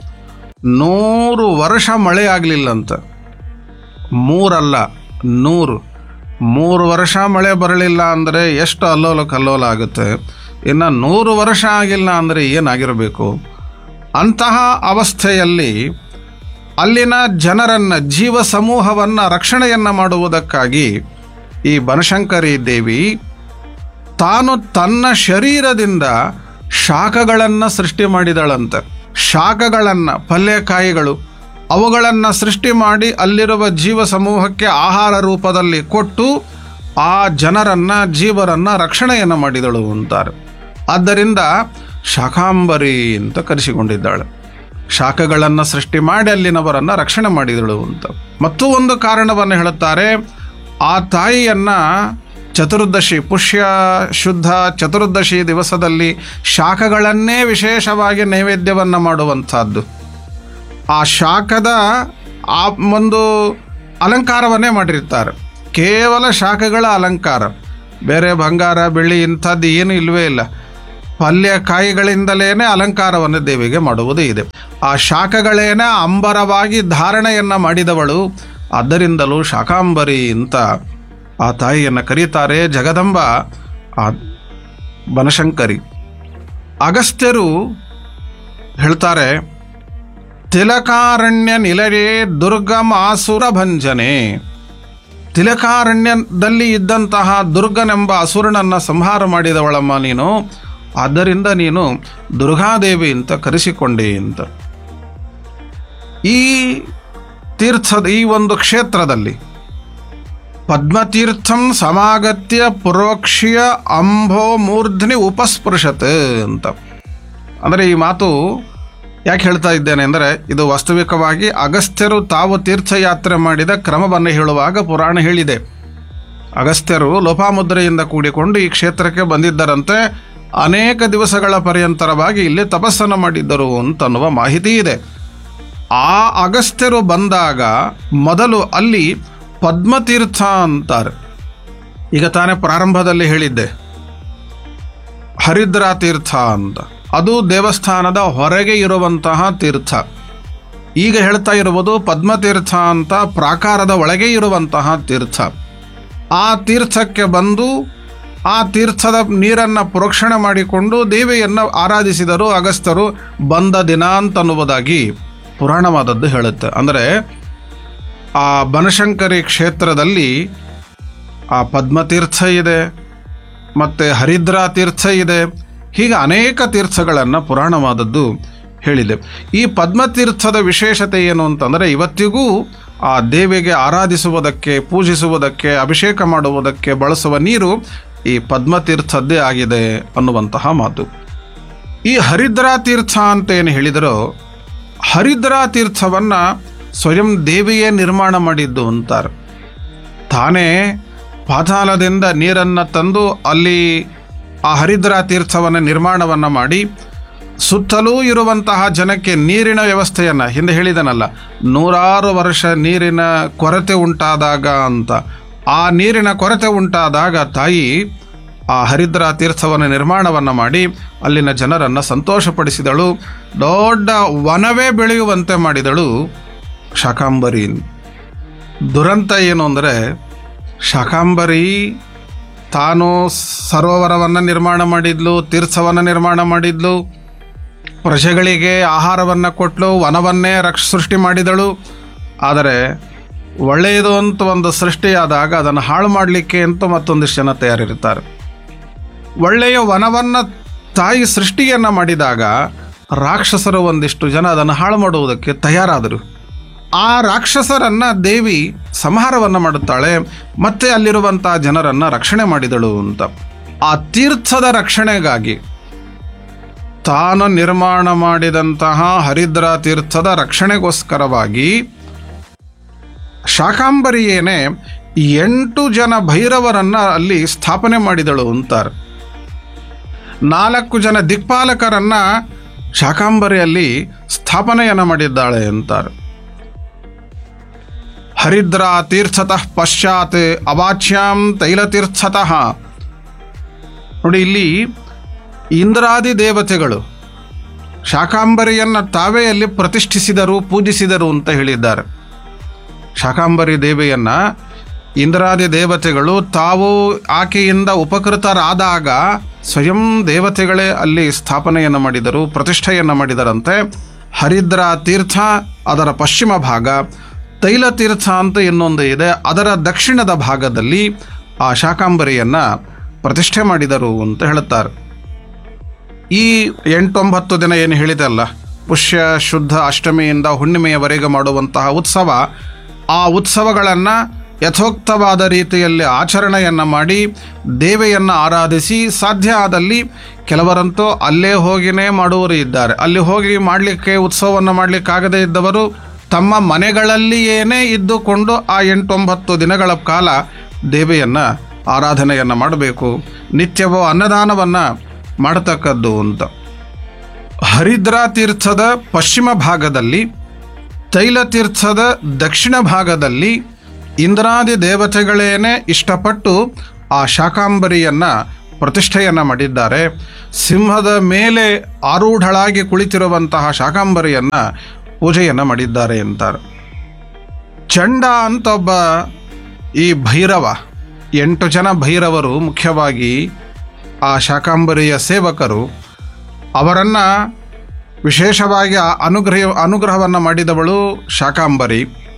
ನೂರು ವರ್ಷ ಮಳೆ ಆಗಲಿಲ್ಲಂತ ಮೂರಲ್ಲ ನೂರು ಮೂರು ವರ್ಷ ಮಳೆ ಬರಲಿಲ್ಲ ಅಂದರೆ ಎಷ್ಟು ಅಲ್ಲೋಲ ಕಲ್ಲೋಲ ಆಗುತ್ತೆ ಇನ್ನು ನೂರು ವರ್ಷ ಆಗಿಲ್ಲ ಅಂದರೆ ಏನಾಗಿರಬೇಕು ಅಂತಹ ಅವಸ್ಥೆಯಲ್ಲಿ ಅಲ್ಲಿನ ಜನರನ್ನು ಜೀವ ಸಮೂಹವನ್ನು ರಕ್ಷಣೆಯನ್ನು ಮಾಡುವುದಕ್ಕಾಗಿ ಈ ಬನಶಂಕರಿ ದೇವಿ ತಾನು ತನ್ನ ಶರೀರದಿಂದ ಶಾಖಗಳನ್ನು ಸೃಷ್ಟಿ ಮಾಡಿದಳಂತೆ ಶಾಖಗಳನ್ನು ಪಲ್ಯಕಾಯಿಗಳು ಅವುಗಳನ್ನು ಸೃಷ್ಟಿ ಮಾಡಿ ಅಲ್ಲಿರುವ ಜೀವ ಸಮೂಹಕ್ಕೆ ಆಹಾರ ರೂಪದಲ್ಲಿ ಕೊಟ್ಟು ಆ ಜನರನ್ನು ಜೀವರನ್ನು ರಕ್ಷಣೆಯನ್ನು ಮಾಡಿದಳು ಅಂತಾರೆ ಆದ್ದರಿಂದ ಶಾಖಾಂಬರಿ ಅಂತ ಕರೆಸಿಕೊಂಡಿದ್ದಾಳೆ ಶಾಖಗಳನ್ನು ಸೃಷ್ಟಿ ಮಾಡಿ ಅಲ್ಲಿನವರನ್ನು ರಕ್ಷಣೆ ಮಾಡಿದಳು ಅಂತ ಮತ್ತು ಒಂದು ಕಾರಣವನ್ನು ಹೇಳುತ್ತಾರೆ ಆ ತಾಯಿಯನ್ನ ಚತುರ್ದಶಿ ಪುಷ್ಯ ಶುದ್ಧ ಚತುರ್ದಶಿ ದಿವಸದಲ್ಲಿ ಶಾಖಗಳನ್ನೇ ವಿಶೇಷವಾಗಿ ನೈವೇದ್ಯವನ್ನು ಮಾಡುವಂಥದ್ದು ಆ ಶಾಖದ ಆ ಒಂದು ಅಲಂಕಾರವನ್ನೇ ಮಾಡಿರ್ತಾರೆ ಕೇವಲ ಶಾಖಗಳ ಅಲಂಕಾರ ಬೇರೆ ಬಂಗಾರ ಬೆಳ್ಳಿ ಇಂಥದ್ದು ಏನು ಇಲ್ಲವೇ ಇಲ್ಲ ಪಲ್ಯ ಕಾಯಿಗಳಿಂದಲೇ ಅಲಂಕಾರವನ್ನು ದೇವಿಗೆ ಮಾಡುವುದು ಇದೆ ಆ ಶಾಖಗಳೇನೇ ಅಂಬರವಾಗಿ ಧಾರಣೆಯನ್ನು ಮಾಡಿದವಳು ಆದ್ದರಿಂದಲೂ ಶಾಕಾಂಬರಿ ಅಂತ ಆ ತಾಯಿಯನ್ನು ಕರೀತಾರೆ ಜಗದಂಬ ಆ ಬನಶಂಕರಿ ಅಗಸ್ತ್ಯರು ಹೇಳ್ತಾರೆ ತಿಲಕಾರಣ್ಯ ನಿಲಯೇ ದುರ್ಗಮಾಸುರ ಭಂಜನೆ ತಿಲಕಾರಣ್ಯದಲ್ಲಿ ಇದ್ದಂತಹ ದುರ್ಗನೆಂಬ ಅಸುರನನ್ನು ಸಂಹಾರ ಮಾಡಿದವಳಮ್ಮ ನೀನು ಆದ್ದರಿಂದ ನೀನು ದುರ್ಗಾದೇವಿ ಅಂತ ಕರೆಸಿಕೊಂಡೆ ಅಂತ ಈ ತೀರ್ಥದ ಈ ಒಂದು ಕ್ಷೇತ್ರದಲ್ಲಿ ಪದ್ಮತೀರ್ಥಂ ಸಮಾಗತ್ಯ ಪುರೋಕ್ಷಿಯ ಅಂಭೋ ಮೂರ್ಧ್ನಿ ಉಪಸ್ಪೃಶತ್ ಅಂತ ಅಂದರೆ ಈ ಮಾತು ಯಾಕೆ ಹೇಳ್ತಾ ಇದ್ದೇನೆ ಅಂದರೆ ಇದು ವಾಸ್ತವಿಕವಾಗಿ ಅಗಸ್ತ್ಯರು ತಾವು ತೀರ್ಥಯಾತ್ರೆ ಮಾಡಿದ ಕ್ರಮವನ್ನು ಹೇಳುವಾಗ ಪುರಾಣ ಹೇಳಿದೆ ಅಗಸ್ತ್ಯರು ಲೋಪಾಮುದ್ರೆಯಿಂದ ಕೂಡಿಕೊಂಡು ಈ ಕ್ಷೇತ್ರಕ್ಕೆ ಬಂದಿದ್ದರಂತೆ ಅನೇಕ ದಿವಸಗಳ ಪರ್ಯಂತರವಾಗಿ ಇಲ್ಲಿ ತಪಸ್ಸನ್ನು ಮಾಡಿದ್ದರು ಅಂತನ್ನುವ ಮಾಹಿತಿ ಇದೆ ಆ ಅಗಸ್ತ್ಯರು ಬಂದಾಗ ಮೊದಲು ಅಲ್ಲಿ ಪದ್ಮತೀರ್ಥ ಅಂತಾರೆ ಈಗ ತಾನೇ ಪ್ರಾರಂಭದಲ್ಲಿ ಹೇಳಿದ್ದೆ ಹರಿದ್ರಾ ತೀರ್ಥ ಅಂತ ಅದು ದೇವಸ್ಥಾನದ ಹೊರಗೆ ಇರುವಂತಹ ತೀರ್ಥ ಈಗ ಹೇಳ್ತಾ ಇರುವುದು ಪದ್ಮತೀರ್ಥ ಅಂತ ಪ್ರಾಕಾರದ ಒಳಗೆ ಇರುವಂತಹ ತೀರ್ಥ ಆ ತೀರ್ಥಕ್ಕೆ ಬಂದು ಆ ತೀರ್ಥದ ನೀರನ್ನು ಪ್ರೋಕ್ಷಣೆ ಮಾಡಿಕೊಂಡು ದೇವಿಯನ್ನು ಆರಾಧಿಸಿದರು ಅಗಸ್ತ್ಯರು ಬಂದ ದಿನ ಅಂತನ್ನುವುದಾಗಿ ಪುರಾಣವಾದದ್ದು ಹೇಳುತ್ತೆ ಅಂದರೆ ಆ ಬನಶಂಕರಿ ಕ್ಷೇತ್ರದಲ್ಲಿ ಆ ಪದ್ಮತೀರ್ಥ ಇದೆ ಮತ್ತು ಹರಿದ್ರಾ ತೀರ್ಥ ಇದೆ ಹೀಗೆ ಅನೇಕ ತೀರ್ಥಗಳನ್ನು ಪುರಾಣವಾದದ್ದು ಹೇಳಿದೆ ಈ ಪದ್ಮತೀರ್ಥದ ವಿಶೇಷತೆ ಏನು ಅಂತಂದರೆ ಇವತ್ತಿಗೂ ಆ ದೇವಿಗೆ ಆರಾಧಿಸುವುದಕ್ಕೆ ಪೂಜಿಸುವುದಕ್ಕೆ ಅಭಿಷೇಕ ಮಾಡುವುದಕ್ಕೆ ಬಳಸುವ ನೀರು ಈ ಪದ್ಮತೀರ್ಥದ್ದೇ ಆಗಿದೆ ಅನ್ನುವಂತಹ ಮಾತು ಈ ಹರಿದ್ರಾ ತೀರ್ಥ ಅಂತ ಏನು ಹೇಳಿದರೋ ಹರಿದ್ರಾ ತೀರ್ಥವನ್ನು ಸ್ವಯಂ ದೇವಿಯೇ ನಿರ್ಮಾಣ ಮಾಡಿದ್ದು ಅಂತಾರೆ ತಾನೇ ಪಾತಾಳದಿಂದ ನೀರನ್ನು ತಂದು ಅಲ್ಲಿ ಆ ಹರಿದ್ರಾ ತೀರ್ಥವನ್ನು ನಿರ್ಮಾಣವನ್ನು ಮಾಡಿ ಸುತ್ತಲೂ ಇರುವಂತಹ ಜನಕ್ಕೆ ನೀರಿನ ವ್ಯವಸ್ಥೆಯನ್ನು ಹಿಂದೆ ಹೇಳಿದನಲ್ಲ ನೂರಾರು ವರ್ಷ ನೀರಿನ ಕೊರತೆ ಉಂಟಾದಾಗ ಅಂತ ಆ ನೀರಿನ ಕೊರತೆ ಉಂಟಾದಾಗ ತಾಯಿ ಆ ಹರಿದ್ರಾ ತೀರ್ಥವನ್ನು ನಿರ್ಮಾಣವನ್ನು ಮಾಡಿ ಅಲ್ಲಿನ ಜನರನ್ನು ಸಂತೋಷಪಡಿಸಿದಳು ದೊಡ್ಡ ವನವೇ ಬೆಳೆಯುವಂತೆ ಮಾಡಿದಳು ಶಾಕಾಂಬರಿ ದುರಂತ ಏನು ಅಂದರೆ ಶಾಕಾಂಬರಿ ತಾನು ಸರೋವರವನ್ನು ನಿರ್ಮಾಣ ಮಾಡಿದ್ಲು ತೀರ್ಥವನ್ನು ನಿರ್ಮಾಣ ಮಾಡಿದ್ಲು ಪ್ರಜೆಗಳಿಗೆ ಆಹಾರವನ್ನು ಕೊಟ್ಟಲು ವನವನ್ನೇ ರಕ್ಷ ಸೃಷ್ಟಿ ಮಾಡಿದಳು ಆದರೆ ಒಳ್ಳೆಯದು ಅಂತ ಒಂದು ಸೃಷ್ಟಿಯಾದಾಗ ಅದನ್ನು ಹಾಳು ಮಾಡಲಿಕ್ಕೆ ಅಂತ ಮತ್ತೊಂದಿಷ್ಟು ಜನ ತಯಾರಿರ್ತಾರೆ ಒಳ್ಳೆಯ ವನವನ್ನು ತಾಯಿ ಸೃಷ್ಟಿಯನ್ನು ಮಾಡಿದಾಗ ರಾಕ್ಷಸರು ಒಂದಿಷ್ಟು ಜನ ಅದನ್ನು ಹಾಳು ಮಾಡುವುದಕ್ಕೆ ತಯಾರಾದರು ಆ ರಾಕ್ಷಸರನ್ನ ದೇವಿ ಸಂಹಾರವನ್ನು ಮಾಡುತ್ತಾಳೆ ಮತ್ತೆ ಅಲ್ಲಿರುವಂಥ ಜನರನ್ನ ರಕ್ಷಣೆ ಮಾಡಿದಳು ಅಂತ ಆ ತೀರ್ಥದ ರಕ್ಷಣೆಗಾಗಿ ತಾನು ನಿರ್ಮಾಣ ಮಾಡಿದಂತಹ ಹರಿದ್ರ ತೀರ್ಥದ ರಕ್ಷಣೆಗೋಸ್ಕರವಾಗಿ ಶಾಕಾಂಬರಿಯೇನೆ ಎಂಟು ಜನ ಭೈರವರನ್ನ ಅಲ್ಲಿ ಸ್ಥಾಪನೆ ಮಾಡಿದಳು ಅಂತಾರೆ ನಾಲ್ಕು ಜನ ದಿಕ್ಪಾಲಕರನ್ನ ಶಾಕಾಂಬರಿಯಲ್ಲಿ ಸ್ಥಾಪನೆಯನ್ನು ಮಾಡಿದ್ದಾಳೆ ಅಂತಾರೆ ಹರಿದ್ರ ತೀರ್ಥತಃ ಪಶ್ಚಾತ್ ಅವಾಚ್ಯಾಂ ತೈಲತೀರ್ಥತಃ ನೋಡಿ ಇಲ್ಲಿ ಇಂದ್ರಾದಿ ದೇವತೆಗಳು ಶಾಕಾಂಬರಿಯನ್ನು ತಾವೇ ಅಲ್ಲಿ ಪ್ರತಿಷ್ಠಿಸಿದರು ಪೂಜಿಸಿದರು ಅಂತ ಹೇಳಿದ್ದಾರೆ ಶಾಕಾಂಬರಿ ದೇವಿಯನ್ನ ಇಂದ್ರಾದಿ ದೇವತೆಗಳು ತಾವು ಆಕೆಯಿಂದ ಉಪಕೃತರಾದಾಗ ಸ್ವಯಂ ದೇವತೆಗಳೇ ಅಲ್ಲಿ ಸ್ಥಾಪನೆಯನ್ನು ಮಾಡಿದರು ಪ್ರತಿಷ್ಠೆಯನ್ನು ಮಾಡಿದರಂತೆ ಹರಿದ್ರ ತೀರ್ಥ ಅದರ ಪಶ್ಚಿಮ ಭಾಗ ತೈಲ ತೀರ್ಥ ಅಂತ ಇನ್ನೊಂದು ಇದೆ ಅದರ ದಕ್ಷಿಣದ ಭಾಗದಲ್ಲಿ ಆ ಶಾಕಾಂಬರಿಯನ್ನ ಪ್ರತಿಷ್ಠೆ ಮಾಡಿದರು ಅಂತ ಹೇಳುತ್ತಾರೆ ಈ ಎಂಟೊಂಬತ್ತು ದಿನ ಏನು ಹೇಳಿದೆ ಅಲ್ಲ ಪುಷ್ಯ ಶುದ್ಧ ಅಷ್ಟಮಿಯಿಂದ ಹುಣ್ಣಿಮೆಯವರೆಗೆ ಮಾಡುವಂತಹ ಉತ್ಸವ ಆ ಉತ್ಸವಗಳನ್ನು ಯಥೋಕ್ತವಾದ ರೀತಿಯಲ್ಲಿ ಆಚರಣೆಯನ್ನು ಮಾಡಿ ದೇವೆಯನ್ನು ಆರಾಧಿಸಿ ಸಾಧ್ಯ ಆದಲ್ಲಿ ಕೆಲವರಂತೂ ಅಲ್ಲೇ ಹೋಗಿನೇ ಮಾಡುವವರು ಇದ್ದಾರೆ ಅಲ್ಲಿ ಹೋಗಿ ಮಾಡಲಿಕ್ಕೆ ಉತ್ಸವವನ್ನು ಮಾಡಲಿಕ್ಕಾಗದೇ ಇದ್ದವರು ತಮ್ಮ ಮನೆಗಳಲ್ಲಿಯೇನೇ ಇದ್ದುಕೊಂಡು ಆ ಎಂಟೊಂಬತ್ತು ದಿನಗಳ ಕಾಲ ದೇವಿಯನ್ನು ಆರಾಧನೆಯನ್ನು ಮಾಡಬೇಕು ನಿತ್ಯವೋ ಅನ್ನದಾನವನ್ನು ಮಾಡತಕ್ಕದ್ದು ಅಂತ ಹರಿದ್ರಾ ತೀರ್ಥದ ಪಶ್ಚಿಮ ಭಾಗದಲ್ಲಿ ತೈಲತೀರ್ಥದ ದಕ್ಷಿಣ ಭಾಗದಲ್ಲಿ ಇಂದ್ರಾದಿ ದೇವತೆಗಳೇನೆ ಇಷ್ಟಪಟ್ಟು ಆ ಶಾಕಾಂಬರಿಯನ್ನ ಪ್ರತಿಷ್ಠೆಯನ್ನ ಮಾಡಿದ್ದಾರೆ ಸಿಂಹದ ಮೇಲೆ ಆರೂಢಳಾಗಿ ಕುಳಿತಿರುವಂತಹ ಶಾಕಾಂಬರಿಯನ್ನ ಪೂಜೆಯನ್ನ ಮಾಡಿದ್ದಾರೆ ಅಂತಾರೆ ಚಂಡ ಅಂತ ಒಬ್ಬ ಈ ಭೈರವ ಎಂಟು ಜನ ಭೈರವರು ಮುಖ್ಯವಾಗಿ ಆ ಶಾಕಾಂಬರಿಯ ಸೇವಕರು ಅವರನ್ನ ವಿಶೇಷವಾಗಿ ಆ ಅನುಗ್ರಹ ಅನುಗ್ರಹವನ್ನು ಮಾಡಿದವಳು ಶಾಕಾಂಬರಿ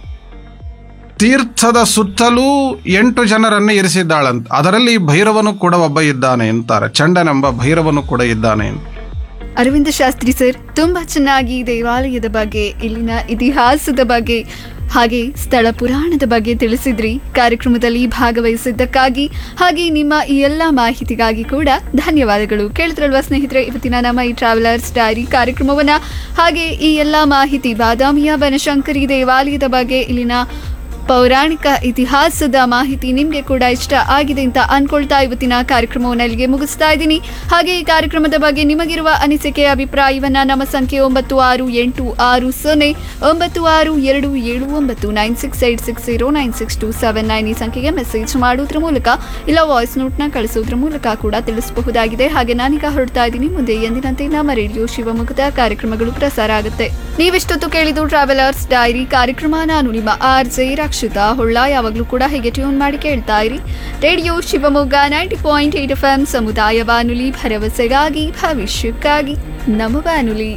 ತೀರ್ಥದ ಸುತ್ತಲೂ ಎಂಟು ಜನರನ್ನು ಇರಿಸಿದ್ದಾಳಂತ ಅದರಲ್ಲಿ ಭೈರವನು ಕೂಡ ಒಬ್ಬ ಇದ್ದಾನೆ ಅಂತಾರೆ ಚಂಡನೆಂಬ ಭೈರವನು ಕೂಡ ಇದ್ದಾನೆ ಅಂತ ಅರವಿಂದ ಶಾಸ್ತ್ರಿ ಸರ್ ತುಂಬಾ ಚೆನ್ನಾಗಿ ದೇವಾಲಯದ ಬಗ್ಗೆ ಇಲ್ಲಿನ ಇತಿಹಾಸದ ಬಗ್ಗೆ ಹಾಗೆ ಸ್ಥಳ ಪುರಾಣದ ಬಗ್ಗೆ ತಿಳಿಸಿದ್ರಿ ಕಾರ್ಯಕ್ರಮದಲ್ಲಿ ಭಾಗವಹಿಸಿದ್ದಕ್ಕಾಗಿ ಹಾಗೆ ನಿಮ್ಮ ಈ ಎಲ್ಲ ಮಾಹಿತಿಗಾಗಿ ಕೂಡ ಧನ್ಯವಾದಗಳು ಕೇಳಿದ್ರಲ್ವಾ ಸ್ನೇಹಿತರೆ ಇವತ್ತಿನ ನಮ್ಮ ಈ ಟ್ರಾವೆಲರ್ಸ್ ಡೈರಿ ಕಾರ್ಯಕ್ರಮವನ್ನ ಹಾಗೆ ಈ ಎಲ್ಲ ಮಾಹಿತಿ ಬಾದಾಮಿಯ ಬನಶಂಕರಿ ದೇವಾಲಯದ ಬಗ್ಗೆ ಇಲ್ಲಿನ ಪೌರಾಣಿಕ ಇತಿಹಾಸದ ಮಾಹಿತಿ ನಿಮಗೆ ಕೂಡ ಇಷ್ಟ ಆಗಿದೆ ಅಂತ ಅನ್ಕೊಳ್ತಾ ಇವತ್ತಿನ ಕಾರ್ಯಕ್ರಮವನ್ನು ಇಲ್ಲಿಗೆ ಮುಗಿಸ್ತಾ ಇದ್ದೀನಿ ಹಾಗೆ ಈ ಕಾರ್ಯಕ್ರಮದ ಬಗ್ಗೆ ನಿಮಗಿರುವ ಅನಿಸಿಕೆ ಅಭಿಪ್ರಾಯವನ್ನ ನಮ್ಮ ಸಂಖ್ಯೆ ಒಂಬತ್ತು ಆರು ಎಂಟು ಆರು ಸೊನ್ನೆ ಒಂಬತ್ತು ಆರು ಎರಡು ಏಳು ಒಂಬತ್ತು nine six eight six zero nine six two seven nine ಈ ಸಂಖ್ಯೆಗೆ ಮೆಸೇಜ್ ಮಾಡೋದ್ರ ಮೂಲಕ ಇಲ್ಲ ವಾಯ್ಸ್ ನೋಟ್ನ ಕಳಿಸೋದ್ರ ಮೂಲಕ ಕೂಡ ತಿಳಿಸಬಹುದಾಗಿದೆ ಹಾಗೆ ನಾನೀಗ ಹೊರಡ್ತಾ ಇದ್ದೀನಿ ಮುಂದೆ ಎಂದಿನಂತೆ ನಮ್ಮ ರೇಡಿಯೋ ಶಿವಮೊಗ್ಗದ ಕಾರ್ಯಕ್ರಮಗಳು ಪ್ರಸಾರ ಆಗುತ್ತೆ ನೀವಿಷ್ಟೊತ್ತು ಕೇಳಿದ್ದು ಟ್ರಾವೆಲರ್ಸ್ ಡೈರಿ ಕಾರ್ಯಕ್ರಮ ನಾನು ನಿಮ್ಮ ಆರ್ ಜೆ ರಕ್ಷಿತಾ ಹೊಳ್ಳ ಯಾವಾಗಲೂ ಕೂಡ ಹೀಗೆ ಟ್ಯೂನ್ ಮಾಡಿ ಕೇಳ್ತಾ ಇರಿ radio Shivamogga ninety point eight F M ಸಮುದಾಯ ಬಾನುಲಿ ಭರವಸೆಗಾಗಿ ಭವಿಷ್ಯಕ್ಕಾಗಿ ನಮ್ಮ ಬಾನುಲಿ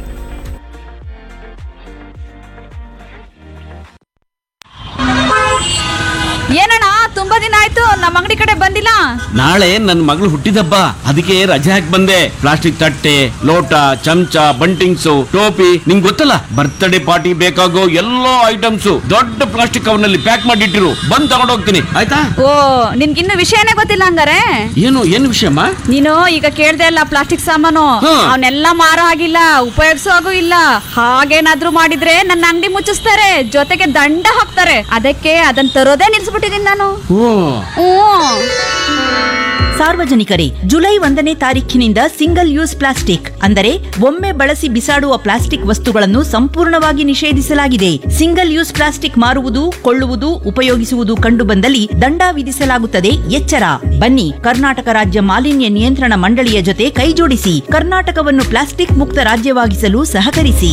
ಏನಣ್ಣ ತುಂಬಾ ದಿನ ಆಯ್ತು ನಮ್ಮ ಅಂಗಡಿ ಕಡೆ ಬಂದಿಲ್ಲ ನಾಳೆ ನನ್ನ ಮಗಳು ಹುಟ್ಟಿದಬ್ಬ ಅದಕ್ಕೆ ರಜೆ ಹಾಕಿ ಬಂದೆ ಪ್ಲಾಸ್ಟಿಕ್ ತಟ್ಟೆ ಲೋಟ ಚಮಚ ಬಂಟಿಂಗ್ಸು ಟೋಪಿ ನಿಂಗ್ ಗೊತ್ತಲ್ಲ ಬರ್ತ್ಡೇ ಪಾರ್ಟಿ ಬೇಕಾಗೋ ಎಲ್ಲಾ ಐಟಮ್ಸ್ ದೊಡ್ಡ ಪ್ಲಾಸ್ಟಿಕ್ ಕವರ್ನಲ್ಲಿ ಪ್ಯಾಕ್ ಮಾಡಿಟ್ಟಿರು ಬಂದ್ ತಗೊಂಡ್ ಹೋಗ್ತೀನಿ ಆಯ್ತಾ ಓ ನಿನ್ಗಿನ್ನು ವಿಷಯನೇ ಗೊತ್ತಿಲ್ಲ ಹಂಗಾರೆ ಏನು ಏನು ವಿಷಯಮ್ಮ ನೀನು ಈಗ ಕೇಳ್ದೆ ಅಲ್ಲ ಪ್ಲಾಸ್ಟಿಕ್ ಸಾಮಾನು ಹಾ. ಅವನ್ನೆಲ್ಲ ಮಾರೋ ಆಗಿಲ್ಲ ಉಪಯೋಗಿಸೋ ಹಾಗೂ ಇಲ್ಲ ಹಾಗೇನಾದ್ರೂ ಮಾಡಿದ್ರೆ ನನ್ನ ಅಂಗಡಿ ಮುಚ್ಚಿಸ್ತಾರೆ ಜೊತೆಗೆ ದಂಡ ಹಾಕ್ತಾರೆ ಅದಕ್ಕೆ ಅದನ್ನ ತರೋದೇ ನಿಲ್ಸ್ಬಿಟ್ಟಿದೀನಿ ನಾನು ಓ ಹ್ಮ್ ಸಾರ್ವಜನಿಕರೇ ಜುಲೈ ಒಂದನೇ ತಾರೀಖಿನಿಂದ ಸಿಂಗಲ್ ಯೂಸ್ ಪ್ಲಾಸ್ಟಿಕ್ ಅಂದರೆ ಒಮ್ಮೆ ಬಳಸಿ ಬಿಸಾಡುವ ಪ್ಲಾಸ್ಟಿಕ್ ವಸ್ತುಗಳನ್ನು ಸಂಪೂರ್ಣವಾಗಿ ನಿಷೇಧಿಸಲಾಗಿದೆ ಸಿಂಗಲ್ ಯೂಸ್ ಪ್ಲಾಸ್ಟಿಕ್ ಮಾರುವುದು ಕೊಳ್ಳುವುದು ಉಪಯೋಗಿಸುವುದು ಕಂಡುಬಂದಲ್ಲಿ ದಂಡ ವಿಧಿಸಲಾಗುತ್ತದೆ ಎಚ್ಚರ ಬನ್ನಿ ಕರ್ನಾಟಕ ರಾಜ್ಯ ಮಾಲಿನ್ಯ ನಿಯಂತ್ರಣ ಮಂಡಳಿಯ ಜೊತೆ ಕೈಜೋಡಿಸಿ ಕರ್ನಾಟಕವನ್ನು ಪ್ಲಾಸ್ಟಿಕ್ ಮುಕ್ತ ರಾಜ್ಯವಾಗಿಸಲು ಸಹಕರಿಸಿ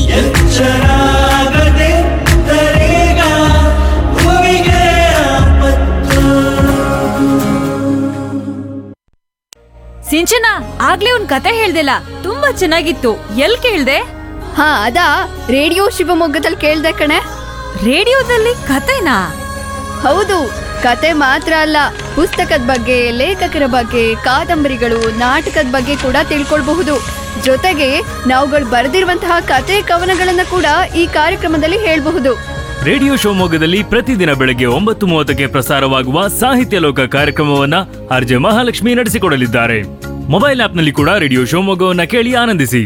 ಸಿಂಚನ ಆಗ್ಲೇ ಒಂದ್ ಕತೆ ಹೇಳ್ದಿಲ್ಲ ತುಂಬಾ ಚೆನ್ನಾಗಿತ್ತು ಎಲ್ ಕೇಳ್ದೆ ಹಾ ಅದಾ ರೇಡಿಯೋ ಶಿವಮೊಗ್ಗದಲ್ಲಿ ಕೇಳ್ದೆ ಕಣೆ ರೇಡಿಯೋದಲ್ಲಿ ಕತೆನಾ ಹೌದು ಕತೆ ಮಾತ್ರ ಅಲ್ಲ ಪುಸ್ತಕದ ಬಗ್ಗೆ ಲೇಖಕರ ಬಗ್ಗೆ ಕಾದಂಬರಿಗಳು ನಾಟಕದ ಬಗ್ಗೆ ಕೂಡ ತಿಳ್ಕೊಳ್ಬಹುದು ಜೊತೆಗೆ ನಾವುಗಳು ಬರೆದಿರುವಂತಹ ಕತೆ ಕವನಗಳನ್ನ ಕೂಡ ಈ ಕಾರ್ಯಕ್ರಮದಲ್ಲಿ ಹೇಳಬಹುದು ರೇಡಿಯೋ ಶಿವಮೊಗ್ಗದಲ್ಲಿ ಪ್ರತಿದಿನ ಬೆಳಗ್ಗೆ ಒಂಬತ್ತು ಮೂವತ್ತಕ್ಕೆ ಪ್ರಸಾರವಾಗುವ ಸಾಹಿತ್ಯ ಲೋಕ ಕಾರ್ಯಕ್ರಮವನ್ನ ಆರ್ಜೆ ಮಹಾಲಕ್ಷ್ಮಿ ನಡೆಸಿಕೊಡಲಿದ್ದಾರೆ ಮೊಬೈಲ್ ಆಪ್ನಲ್ಲಿ ಕೂಡ ರೇಡಿಯೋ ಶಿವಮೊಗ್ಗವನ್ನ ಕೇಳಿ ಆನಂದಿಸಿ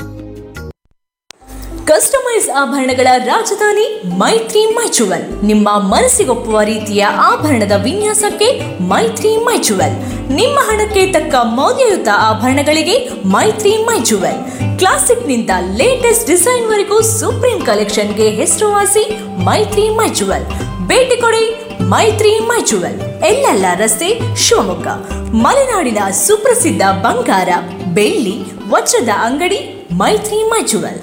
ಕಸ್ಟಮೈಸ್ ಆಭರಣಗಳ ರಾಜಧಾನಿ ಮೈತ್ರಿ ಮೈಚುವಲ್ ನಿಮ್ಮ ಮನಸ್ಸಿಗೊಪ್ಪುವ ರೀತಿಯ ಆಭರಣದ ವಿನ್ಯಾಸಕ್ಕೆ ಮೈತ್ರಿ ಮೈಚುವಲ್ ನಿಮ್ಮ ಹಣಕ್ಕೆ ತಕ್ಕ ಮೌಲ್ಯಯುತ ಆಭರಣಗಳಿಗೆ ಮೈತ್ರಿ ಮೈಚುವಲ್ ಕ್ಲಾಸಿಕ್ನಿಂದ ಲೇಟೆಸ್ಟ್ ಡಿಸೈನ್ವರೆಗೂ ಸುಪ್ರೀಂ ಕಲೆಕ್ಷನ್ಗೆ ಹೆಸರುವಾಸಿ ಮೈತ್ರಿ ಮೈಚುವಲ್ ಭೇಟಿ ಕೊಡಿ ಮೈತ್ರಿ ಮೈಚುವಲ್ ಎಲ್ಲೆಲ್ಲ ರಸ್ತೆ ಶಿವಮೊಗ್ಗ ಮಲೆನಾಡಿನ ಸುಪ್ರಸಿದ್ಧ ಬಂಗಾರ ಬೆಳ್ಳಿ ವಜ್ರದ ಅಂಗಡಿ ಮೈತ್ರಿ ಮೈಚುವಲ್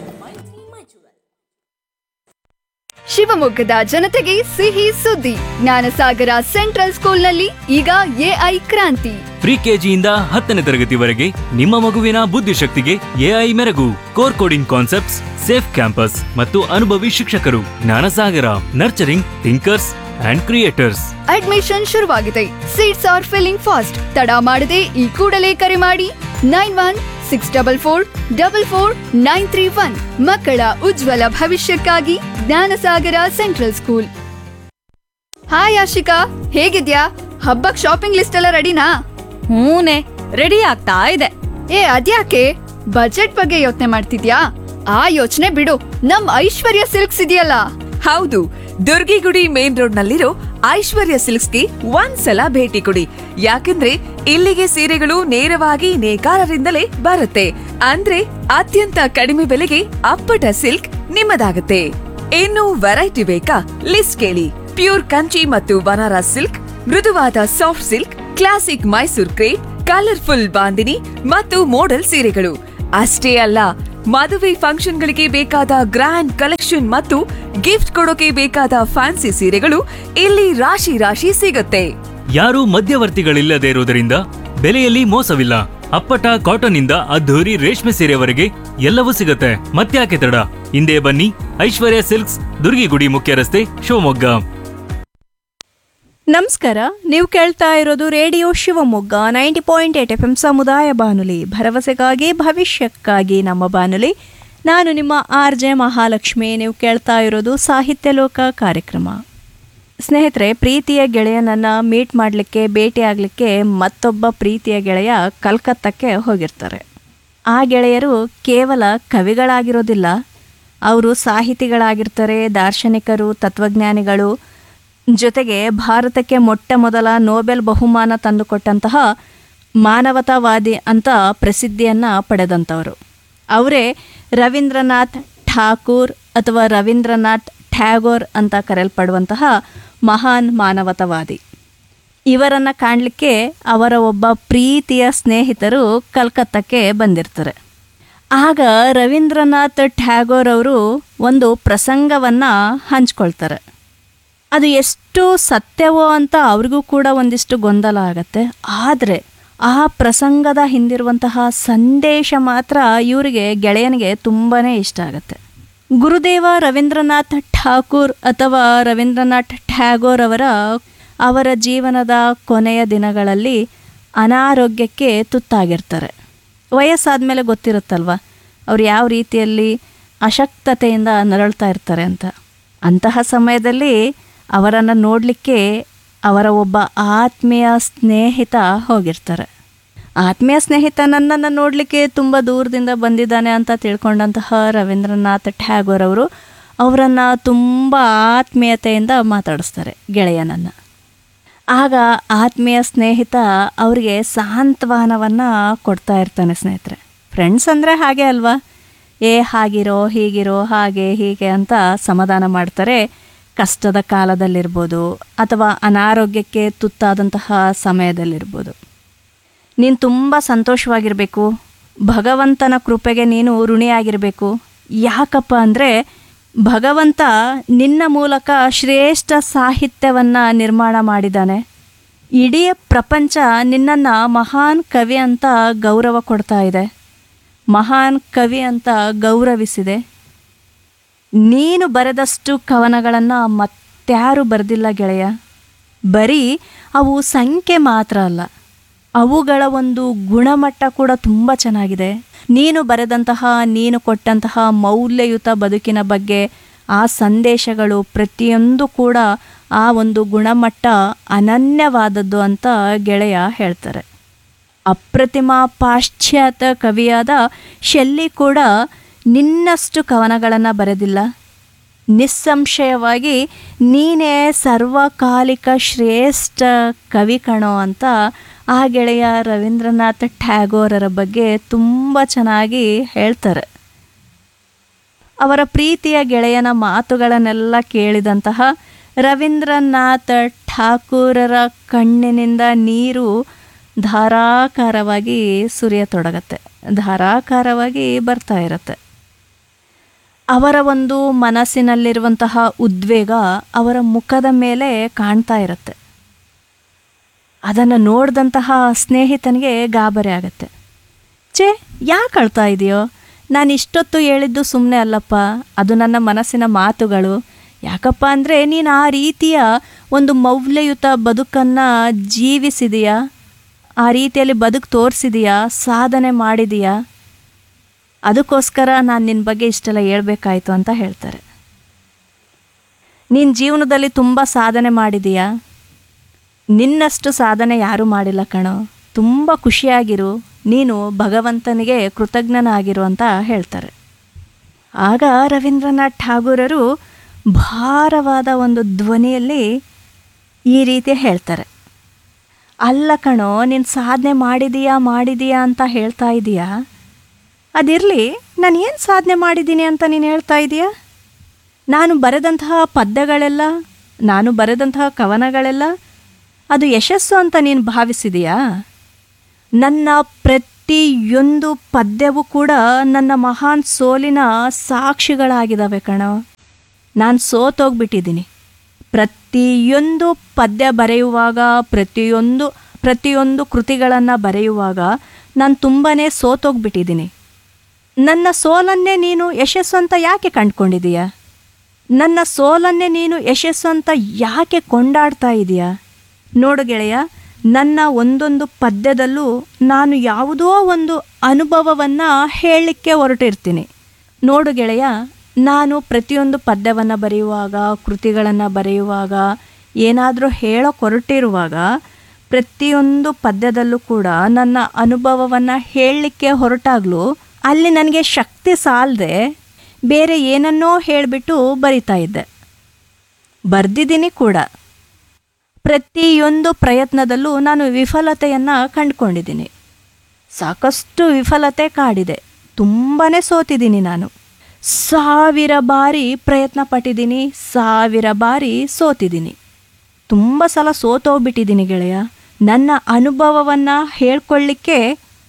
ಶಿವಮೊಗ್ಗದ ಜನತೆಗೆ ಸಿಹಿ ಸುದ್ದಿ ಜ್ಞಾನಸಾಗರ ಸೆಂಟ್ರಲ್ ಸ್ಕೂಲ್ನಲ್ಲಿ ಈಗ ಎಐ ಕ್ರಾಂತಿ ಪ್ರಿ ಕೆಜಿಯಿಂದ ಹತ್ತನೇ ತರಗತಿವರೆಗೆ ನಿಮ್ಮ ಮಗುವಿನ ಬುದ್ಧಿಶಕ್ತಿಗೆ ಎಐ ಮೆರಗು core coding concepts safe campus ಮತ್ತು ಅನುಭವಿ ಶಿಕ್ಷಕರು Jnanasagara nurturing thinkers and creators admission ಶುರುವಾಗಿದೆ ಸೀಟ್ಸ್ ಆರ್ ಫಿಲ್ಲಿಂಗ್ ಫಾಸ್ಟ್ ತಡ ಮಾಡದೆ ಈ ಕೂಡಲೇ ಕರೆ ಮಾಡಿ nine one six double four double four nine three one ಮಕ್ಕಳ ಉಜ್ವಲ ಭವಿಷ್ಯಕ್ಕಾಗಿ Jnanasagara central school hi Ashika ಹೇಗಿದ್ಯಾ ಹಬ್ಬಕ್ ಶಾಪಿಂಗ್ ಲಿಸ್ಟ್ ಎಲ್ಲ ರೆಡಿನಾ ಹೂನೆ ರೆಡಿ ಆಗ್ತಾ ಇದೆ ಏ ಅದ್ಯಾಕೆ ಬಜೆಟ್ ಬಗ್ಗೆ ಯೋಚನೆ ಮಾಡ್ತಿದ್ಯಾ ಆ ಯೋಚನೆ ಬಿಡು ನಮ್ ಐಶ್ವರ್ಯ ಸಿಲ್ಕ್ಸ್ ಇದೆಯಲ್ಲ ಹೌದು ದುರ್ಗಿಗುಡಿ ಮೇನ್ ರೋಡ್ ನಲ್ಲಿರೋ ಐಶ್ವರ್ಯ ಸಿಲ್ಕ್ಸ್ಗೆ ಒಂದ್ಸಲ ಭೇಟಿ ಕೊಡಿ ಯಾಕೆಂದ್ರೆ ಇಲ್ಲಿಗೆ ಸೀರೆಗಳು ನೇರವಾಗಿ ನೇಕಾರರಿಂದಲೇ ಬರುತ್ತೆ ಅಂದ್ರೆ ಅತ್ಯಂತ ಕಡಿಮೆ ಬೆಲೆಗೆ ಅಪ್ಪಟ ಸಿಲ್ಕ್ ನಿಮ್ಮದಾಗುತ್ತೆ ಇನ್ನು ವೆರೈಟಿ ಬೇಕಾ ಲಿಸ್ಟ್ ಕೇಳಿ ಪ್ಯೂರ್ ಕಂಚಿ ಮತ್ತು ಬನಾರಸ್ ಸಿಲ್ಕ್ ಮೃದುವಾದ soft silk classic Mysore crepe colourful bandhani ಮತ್ತು ಮೋಡಲ್ ಸೀರೆಗಳು ಅಷ್ಟೇ ಅಲ್ಲ ಮದುವೆ ಫಂಕ್ಷನ್ಗಳಿಗೆ ಬೇಕಾದ ಗ್ರ್ಯಾಂಡ್ ಕಲೆಕ್ಷನ್ ಮತ್ತು ಗಿಫ್ಟ್ ಕೊಡೋಕೆ ಬೇಕಾದ ಫ್ಯಾನ್ಸಿ ಸೀರೆಗಳು ಇಲ್ಲಿ ರಾಶಿ ರಾಶಿ ಸಿಗುತ್ತೆ ಯಾರೂ ಮಧ್ಯವರ್ತಿಗಳಿಲ್ಲದೆ ಇರುವುದರಿಂದ ಬೆಲೆಯಲ್ಲಿ ಮೋಸವಿಲ್ಲ ಅಪ್ಪಟ ಕಾಟನ್ ಇಂದ ಅದ್ಧೂರಿ ರೇಷ್ಮೆ ಸೀರೆವರೆಗೆ ಎಲ್ಲವೂ ಸಿಗುತ್ತೆ ಮತ್ತ್ಯಾಕೆ ತಡ ಹಿಂದೆ ಬನ್ನಿ ಐಶ್ವರ್ಯ ಸಿಲ್ಕ್ಸ್ ದುರ್ಗಿಗುಡಿ ಮುಖ್ಯ ರಸ್ತೆ ಶಿವಮೊಗ್ಗ ನಮಸ್ಕಾರ ನೀವು ಕೇಳ್ತಾ ಇರೋದು radio Shivamogga ninety point eight F M ಸಮುದಾಯ ಬಾನುಲಿ ಭರವಸೆಗಾಗಿ ಭವಿಷ್ಯಕ್ಕಾಗಿ ನಮ್ಮ ಬಾನುಲಿ ನಾನು ನಿಮ್ಮ ಆರ್ ಜೆ ಮಹಾಲಕ್ಷ್ಮಿ ನೀವು ಕೇಳ್ತಾ ಇರೋದು ಸಾಹಿತ್ಯ ಲೋಕ ಕಾರ್ಯಕ್ರಮ ಸ್ನೇಹಿತರೆ ಪ್ರೀತಿಯ ಗೆಳೆಯನನ್ನು ಮೀಟ್ ಮಾಡಲಿಕ್ಕೆ ಭೇಟಿ ಆಗಲಿಕ್ಕೆ ಮತ್ತೊಬ್ಬ ಪ್ರೀತಿಯ ಗೆಳೆಯ ಕಲ್ಕತ್ತಕ್ಕೆ ಹೋಗಿರ್ತಾರೆ ಆ ಗೆಳೆಯರು ಕೇವಲ ಕವಿಗಳಾಗಿರೋದಿಲ್ಲ ಅವರು ಸಾಹಿತಿಗಳಾಗಿರ್ತಾರೆ ದಾರ್ಶನಿಕರು ತತ್ವಜ್ಞಾನಿಗಳು ಜೊತೆಗೆ ಭಾರತಕ್ಕೆ ಮೊಟ್ಟ ಮೊದಲ ನೊಬೆಲ್ ಬಹುಮಾನ ತಂದುಕೊಟ್ಟಂತಹ ಮಾನವತಾವಾದಿ ಅಂತ ಪ್ರಸಿದ್ಧಿಯನ್ನು ಪಡೆದಂಥವರು ಅವರೇ ರವೀಂದ್ರನಾಥ್ ಠಾಕೂರ್ ಅಥವಾ ರವೀಂದ್ರನಾಥ್ ಟ್ಯಾಗೋರ್ ಅಂತ ಕರೆಯಲ್ಪಡುವಂತಹ ಮಹಾನ್ ಮಾನವತಾವಾದಿ ಇವರನ್ನು ಕಾಣಲಿಕ್ಕೆ ಅವರ ಒಬ್ಬ ಪ್ರೀತಿಯ ಸ್ನೇಹಿತರು ಕಲ್ಕತ್ತಕ್ಕೆ ಬಂದಿರ್ತಾರೆ ಆಗ ರವೀಂದ್ರನಾಥ್ ಟ್ಯಾಗೋರ್ ಅವರು ಒಂದು ಪ್ರಸಂಗವನ್ನು ಹಂಚ್ಕೊಳ್ತಾರೆ ಅದು ಎಷ್ಟು ಸತ್ಯವೋ ಅಂತ ಅವ್ರಿಗೂ ಕೂಡ ಒಂದಿಷ್ಟು ಗೊಂದಲ ಆಗತ್ತೆ ಆದರೆ ಆ ಪ್ರಸಂಗದ ಹಿಂದಿರುವಂತಹ ಸಂದೇಶ ಮಾತ್ರ ಇವರಿಗೆ ಗೆಳೆಯನಿಗೆ ತುಂಬಾ ಇಷ್ಟ ಆಗುತ್ತೆ ಗುರುದೇವ ರವೀಂದ್ರನಾಥ್ ಠಾಕೂರ್ ಅಥವಾ ರವೀಂದ್ರನಾಥ್ ಟ್ಯಾಗೋರ್ ಅವರ ಅವರ ಜೀವನದ ಕೊನೆಯ ದಿನಗಳಲ್ಲಿ ಅನಾರೋಗ್ಯಕ್ಕೆ ತುತ್ತಾಗಿರ್ತಾರೆ ವಯಸ್ಸಾದ ಮೇಲೆ ಗೊತ್ತಿರುತ್ತಲ್ವ ಅವ್ರು ಯಾವ ರೀತಿಯಲ್ಲಿ ಅಶಕ್ತತೆಯಿಂದ ನರಳ್ತಾ ಇರ್ತಾರೆ ಅಂತ ಅಂತಹ ಸಮಯದಲ್ಲಿ ಅವರನ್ನು ನೋಡಲಿಕ್ಕೆ ಅವರ ಒಬ್ಬ ಆತ್ಮೀಯ ಸ್ನೇಹಿತ ಹೋಗಿರ್ತಾರೆ ಆತ್ಮೀಯ ಸ್ನೇಹಿತ ನನ್ನನ್ನು ನೋಡಲಿಕ್ಕೆ ತುಂಬ ದೂರದಿಂದ ಬಂದಿದ್ದಾನೆ ಅಂತ ತಿಳ್ಕೊಂಡಂತಹ ರವೀಂದ್ರನಾಥ್ ಟ್ಯಾಗೋರ್ ಅವರು ಅವರನ್ನು ತುಂಬ ಆತ್ಮೀಯತೆಯಿಂದ ಮಾತಾಡಿಸ್ತಾರೆ ಗೆಳೆಯನನ್ನು ಆಗ ಆತ್ಮೀಯ ಸ್ನೇಹಿತ ಅವರಿಗೆ ಸಾಂತ್ವನವನ್ನು ಕೊಡ್ತಾ ಇರ್ತಾನೆ ಸ್ನೇಹಿತರೆ ಫ್ರೆಂಡ್ಸ್ ಅಂದರೆ ಹಾಗೆ ಅಲ್ವಾ ಏ ಹಾಗಿರೋ ಹೀಗಿರೋ ಹಾಗೆ ಹೀಗೆ ಅಂತ ಸಮಾಧಾನ ಮಾಡ್ತಾರೆ ಕಷ್ಟದ ಕಾಲದಲ್ಲಿರ್ಬೋದು ಅಥವಾ ಅನಾರೋಗ್ಯಕ್ಕೆ ತುತ್ತಾದಂತಹ ಸಮಯದಲ್ಲಿರ್ಬೋದು ನೀನು ತುಂಬ ಸಂತೋಷವಾಗಿರಬೇಕು ಭಗವಂತನ ಕೃಪೆಗೆ ನೀನು ಋಣಿಯಾಗಿರಬೇಕು ಯಾಕಪ್ಪ ಅಂದರೆ ಭಗವಂತ ನಿನ್ನ ಮೂಲಕ ಶ್ರೇಷ್ಠ ಸಾಹಿತ್ಯವನ್ನು ನಿರ್ಮಾಣ ಮಾಡಿದ್ದಾನೆ ಇಡೀ ಪ್ರಪಂಚ ನಿನ್ನನ್ನು ಮಹಾನ್ ಕವಿ ಅಂತ ಗೌರವ ಕೊಡ್ತಾ ಇದೆ ಮಹಾನ್ ಕವಿ ಅಂತ ಗೌರವಿಸಿದೆ ನೀನು ಬರೆದಷ್ಟು ಕವನಗಳನ್ನು ಮತ್ಯಾರು ಬರೆದಿಲ್ಲ ಗೆಳೆಯ ಬರೀ ಅವು ಸಂಖ್ಯೆ ಮಾತ್ರ ಅಲ್ಲ ಅವುಗಳ ಒಂದು ಗುಣಮಟ್ಟ ಕೂಡ ತುಂಬ ಚೆನ್ನಾಗಿದೆ ನೀನು ಬರೆದಂತಹ ನೀನು ಕೊಟ್ಟಂತಹ ಮೌಲ್ಯಯುತ ಬದುಕಿನ ಬಗ್ಗೆ ಆ ಸಂದೇಶಗಳು ಪ್ರತಿಯೊಂದು ಕೂಡ ಆ ಒಂದು ಗುಣಮಟ್ಟ ಅನನ್ಯವಾದದ್ದು ಅಂತ ಗೆಳೆಯ ಹೇಳ್ತಾರೆ ಅಪ್ರತಿಮ ಪಾಶ್ಚಾತ್ಯ ಕವಿಯಾದ ಶೆಲ್ಲಿ ಕೂಡ ನಿನ್ನಷ್ಟು ಕವನಗಳನ್ನು ಬರೆದಿಲ್ಲ ನಿಸ್ಸಂಶಯವಾಗಿ ನೀನೇ ಸರ್ವಕಾಲಿಕ ಶ್ರೇಷ್ಠ ಕವಿ ಕಣೋ ಅಂತ ಆ ಗೆಳೆಯ ರವೀಂದ್ರನಾಥ್ ಟ್ಯಾಗೋರರ ಬಗ್ಗೆ ತುಂಬ ಚೆನ್ನಾಗಿ ಹೇಳ್ತಾರೆ ಅವರ ಪ್ರೀತಿಯ ಗೆಳೆಯನ ಮಾತುಗಳನ್ನೆಲ್ಲ ಕೇಳಿದಂತಹ ರವೀಂದ್ರನಾಥ ಠಾಕೂರರ ಕಣ್ಣಿನಿಂದ ನೀರು ಧಾರಾಕಾರವಾಗಿ ಸುರಿಯತೊಡಗತ್ತೆ ಧಾರಾಕಾರವಾಗಿ ಬರ್ತಾ ಇರುತ್ತೆ ಅವರ ಒಂದು ಮನಸ್ಸಿನಲ್ಲಿರುವಂತಹ ಉದ್ವೇಗ ಅವರ ಮುಖದ ಮೇಲೆ ಕಾಣ್ತಾ ಇರುತ್ತೆ ಅದನ್ನು ನೋಡಿದಂತಹ ಸ್ನೇಹಿತನಿಗೆ ಗಾಬರಿ ಆಗುತ್ತೆ ಛೇ ಯಾಕೆ ಅಳ್ತಾ ಇದೆಯೋ ನಾನು ಇಷ್ಟೊತ್ತು ಹೇಳಿದ್ದು ಸುಮ್ಮನೆ ಅಲ್ಲಪ್ಪ ಅದು ನನ್ನ ಮನಸ್ಸಿನ ಮಾತುಗಳು ಯಾಕಪ್ಪ ಅಂದರೆ ನೀನು ಆ ರೀತಿಯ ಒಂದು ಮೌಲ್ಯಯುತ ಬದುಕನ್ನು ಜೀವಿಸಿದೆಯಾ ಆ ರೀತಿಯಲ್ಲಿ ಬದುಕು ತೋರಿಸಿದೆಯಾ ಸಾಧನೆ ಮಾಡಿದೆಯಾ ಅದಕ್ಕೋಸ್ಕರ ನಾನು ನಿನ್ನ ಬಗ್ಗೆ ಇಷ್ಟೆಲ್ಲ ಹೇಳ್ಬೇಕಾಯ್ತು ಅಂತ ಹೇಳ್ತಾರೆ ನಿನ್ನ ಜೀವನದಲ್ಲಿ ತುಂಬ ಸಾಧನೆ ಮಾಡಿದೀಯಾ ನಿನ್ನಷ್ಟು ಸಾಧನೆ ಯಾರೂ ಮಾಡಿಲ್ಲ ಕಣೋ ತುಂಬ ಖುಷಿಯಾಗಿರು ನೀನು ಭಗವಂತನಿಗೆ ಕೃತಜ್ಞನಾಗಿರು ಅಂತ ಹೇಳ್ತಾರೆ ಆಗ ರವೀಂದ್ರನಾಥ್ ಠಾಗೂರರು ಭಾರವಾದ ಒಂದು ಧ್ವನಿಯಲ್ಲಿ ಈ ರೀತಿ ಹೇಳ್ತಾರೆ ಅಲ್ಲ ಕಣೋ ನೀನು ಸಾಧನೆ ಮಾಡಿದೀಯಾ ಮಾಡಿದೀಯಾ ಅಂತ ಹೇಳ್ತಾ ಇದೀಯಾ ಅದಿರಲಿ ನಾನು ಏನು ಸಾಧನೆ ಮಾಡಿದ್ದೀನಿ ಅಂತ ನೀನು ಹೇಳ್ತಾ ಇದೀಯಾ ನಾನು ಬರೆದಂತಹ ಪದ್ಯಗಳೆಲ್ಲ ನಾನು ಬರೆದಂತಹ ಕವನಗಳೆಲ್ಲ ಅದು ಯಶಸ್ಸು ಅಂತ ನೀನು ಭಾವಿಸಿದೀಯಾ ನನ್ನ ಪ್ರತಿಯೊಂದು ಪದ್ಯವೂ ಕೂಡ ನನ್ನ ಮಹಾನ್ ಸೋಲಿನ ಸಾಕ್ಷಿಗಳಾಗಿದ್ದಾವೆ ಕಣೋ ನಾನು ಸೋತೋಗ್ಬಿಟ್ಟಿದ್ದೀನಿ ಪ್ರತಿಯೊಂದು ಪದ್ಯ ಬರೆಯುವಾಗ ಪ್ರತಿಯೊಂದು ಪ್ರತಿಯೊಂದು ಕೃತಿಗಳನ್ನು ಬರೆಯುವಾಗ ನಾನು ತುಂಬಾ ಸೋತೋಗ್ಬಿಟ್ಟಿದ್ದೀನಿ ನನ್ನ ಸೋಲನ್ನೇ ನೀನು ಯಶಸ್ಸು ಅಂತ ಯಾಕೆ ಕಂಡ್ಕೊಂಡಿದೀಯ ನನ್ನ ಸೋಲನ್ನೇ ನೀನು ಯಶಸ್ಸು ಅಂತ ಯಾಕೆ ಕೊಂಡಾಡ್ತಾ ಇದೀಯಾ ನೋಡು ಗೆಳೆಯ ನನ್ನ ಒಂದೊಂದು ಪದ್ಯದಲ್ಲೂ ನಾನು ಯಾವುದೋ ಒಂದು ಅನುಭವವನ್ನು ಹೇಳಲಿಕ್ಕೆ ಹೊರಟಿರ್ತೀನಿ ನೋಡು ಗೆಳೆಯ ನಾನು ಪ್ರತಿಯೊಂದು ಪದ್ಯವನ್ನು ಬರೆಯುವಾಗ ಕೃತಿಗಳನ್ನು ಬರೆಯುವಾಗ ಏನಾದರೂ ಹೇಳೋಕೆ ಹೊರಟಿರುವಾಗ ಪ್ರತಿಯೊಂದು ಪದ್ಯದಲ್ಲೂ ಕೂಡ ನನ್ನ ಅನುಭವವನ್ನು ಹೇಳಲಿಕ್ಕೆ ಹೊರಟಾಗಲೂ ಅಲ್ಲಿ ನನಗೆ ಶಕ್ತಿ ಸಾಲದೆ ಬೇರೆ ಏನನ್ನೋ ಹೇಳಿಬಿಟ್ಟು ಬರಿತಾ ಇದ್ದೆ ಬರ್ದಿದ್ದೀನಿ ಕೂಡ ಪ್ರತಿಯೊಂದು ಪ್ರಯತ್ನದಲ್ಲೂ ನಾನು ವಿಫಲತೆಯನ್ನು ಕಂಡುಕೊಂಡಿದ್ದೀನಿ ಸಾಕಷ್ಟು ವಿಫಲತೆ ಕಾಡಿದೆ ತುಂಬಾ ಸೋತಿದ್ದೀನಿ ನಾನು ಸಾವಿರ ಬಾರಿ ಪ್ರಯತ್ನ ಪಟ್ಟಿದ್ದೀನಿ ಸಾವಿರ ಬಾರಿ ಸೋತಿದ್ದೀನಿ ತುಂಬ ಸಲ ಸೋತೋಗ್ಬಿಟ್ಟಿದ್ದೀನಿ ಗೆಳೆಯ ನನ್ನ ಅನುಭವವನ್ನು ಹೇಳ್ಕೊಳ್ಳಿಕ್ಕೆ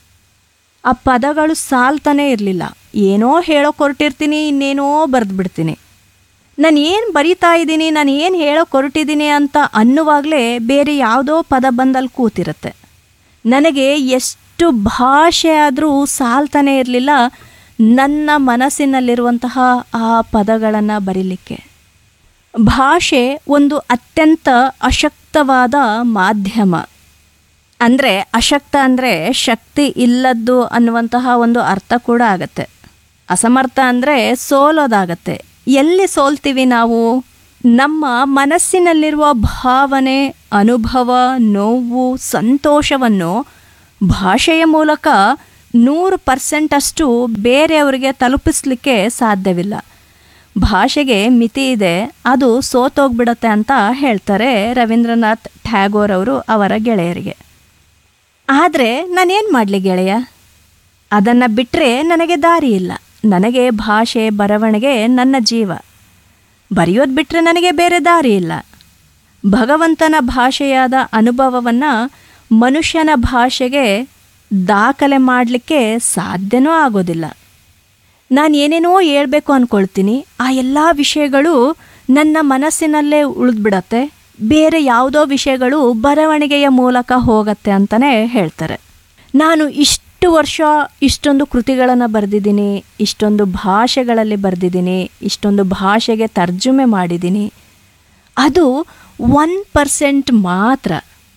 ಆ ಪದಗಳು ಸಾಲ್ತಾನೇ ಇರಲಿಲ್ಲ ಏನೋ ಹೇಳೋಕೆ ಹೊರಟಿರ್ತೀನಿ ಇನ್ನೇನೋ ಬರೆದ್ಬಿಡ್ತೀನಿ ನಾನು ಏನು ಬರಿತಾ ಇದ್ದೀನಿ ನಾನು ಏನು ಹೇಳೋಕೆ ಹೊರಟಿದ್ದೀನಿ ಅಂತ ಅನ್ನುವಾಗಲೇ ಬೇರೆ ಯಾವುದೋ ಪದ ಬಂದಲ್ಲಿ ಕೂತಿರುತ್ತೆ ನನಗೆ ಎಷ್ಟು ಭಾಷೆ ಆದರೂ ಸಾಲ್ತಾನೇ ಇರಲಿಲ್ಲ ನನ್ನ ಮನಸ್ಸಿನಲ್ಲಿರುವಂತಹ ಆ ಪದಗಳನ್ನು ಬರೀಲಿಕ್ಕೆ ಭಾಷೆ ಒಂದು ಅತ್ಯಂತ ಅಶಕ್ತವಾದ ಮಾಧ್ಯಮ ಅಂದರೆ ಅಶಕ್ತ ಅಂದರೆ ಶಕ್ತಿ ಇಲ್ಲದ್ದು ಅನ್ನುವಂತಹ ಒಂದು ಅರ್ಥ ಕೂಡ ಆಗತ್ತೆ ಅಸಮರ್ಥ ಅಂದರೆ ಸೋಲೋದಾಗತ್ತೆ ಎಲ್ಲಿ ಸೋಲ್ತೀವಿ ನಾವು ನಮ್ಮ ಮನಸ್ಸಿನಲ್ಲಿರುವ ಭಾವನೆ ಅನುಭವ ನೋವು ಸಂತೋಷವನ್ನು ಭಾಷೆಯ ಮೂಲಕ ನೂರು ಪರ್ಸೆಂಟಷ್ಟು ಬೇರೆಯವರಿಗೆ ತಲುಪಿಸ್ಲಿಕ್ಕೆ ಸಾಧ್ಯವಿಲ್ಲ ಭಾಷೆಗೆ ಮಿತಿ ಇದೆ ಅದು ಸೋತೋಗ್ಬಿಡತ್ತೆ ಅಂತ ಹೇಳ್ತಾರೆ ರವೀಂದ್ರನಾಥ್ ಟ್ಯಾಗೋರ್ ಅವರು ಅವರ ಗೆಳೆಯರಿಗೆ ಆದರೆ ನಾನೇನು ಮಾಡಲಿ ಗೆಳೆಯ ಅದನ್ನು ಬಿಟ್ಟರೆ ನನಗೆ ದಾರಿ ಇಲ್ಲ ನನಗೆ ಭಾಷೆ ಬರವಣಿಗೆ ನನ್ನ ಜೀವ ಬರೆಯೋದು ಬಿಟ್ಟರೆ ನನಗೆ ಬೇರೆ ದಾರಿ ಇಲ್ಲ ಭಗವಂತನ ಭಾಷೆಯಾದ ಅನುಭವವನ್ನು ಮನುಷ್ಯನ ಭಾಷೆಗೆ ದಾಖಲೆ ಮಾಡಲಿಕ್ಕೆ ಸಾಧ್ಯನೂ ಆಗೋದಿಲ್ಲ ನಾನು ಏನೇನೋ ಹೇಳ್ಬೇಕು ಅಂದ್ಕೊಳ್ತೀನಿ ಆ ಎಲ್ಲ ವಿಷಯಗಳು ನನ್ನ ಮನಸ್ಸಿನಲ್ಲೇ ಉಳಿದ್ಬಿಡತ್ತೆ ಬೇರೆ ಯಾವುದೋ ವಿಷಯಗಳು ಬರವಣಿಗೆಯ ಮೂಲಕ ಹೋಗತ್ತೆ ಅಂತಲೇ ಹೇಳ್ತಾರೆ ನಾನು ಇಷ್ಟು ವರ್ಷ ಇಷ್ಟೊಂದು ಕೃತಿಗಳನ್ನು ಬರೆದಿದ್ದೀನಿ ಇಷ್ಟೊಂದು ಭಾಷೆಗಳಲ್ಲಿ ಬರೆದಿದ್ದೀನಿ ಇಷ್ಟೊಂದು ಭಾಷೆಗೆ ತರ್ಜುಮೆ ಮಾಡಿದ್ದೀನಿ ಅದು ಒನ್ ಪರ್ಸೆಂಟ್ ಮಾತ್ರ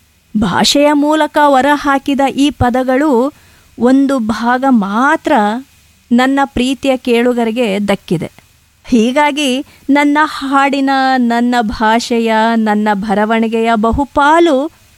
ಭಾಷೆಯ ಮೂಲಕ ಹೊರಹಾಕಿದ ಈ ಪದಗಳು ಒಂದು ಭಾಗ ಮಾತ್ರ ನನ್ನ ಪ್ರೀತಿಯ ಕೇಳುಗರಿಗೆ ದಕ್ಕಿದೆ ಹೀಗಾಗಿ ನನ್ನ ಹಾಡಿನ ನನ್ನ ಭಾಷೆಯ ನನ್ನ ಬರವಣಿಗೆಯ ಬಹುಪಾಲು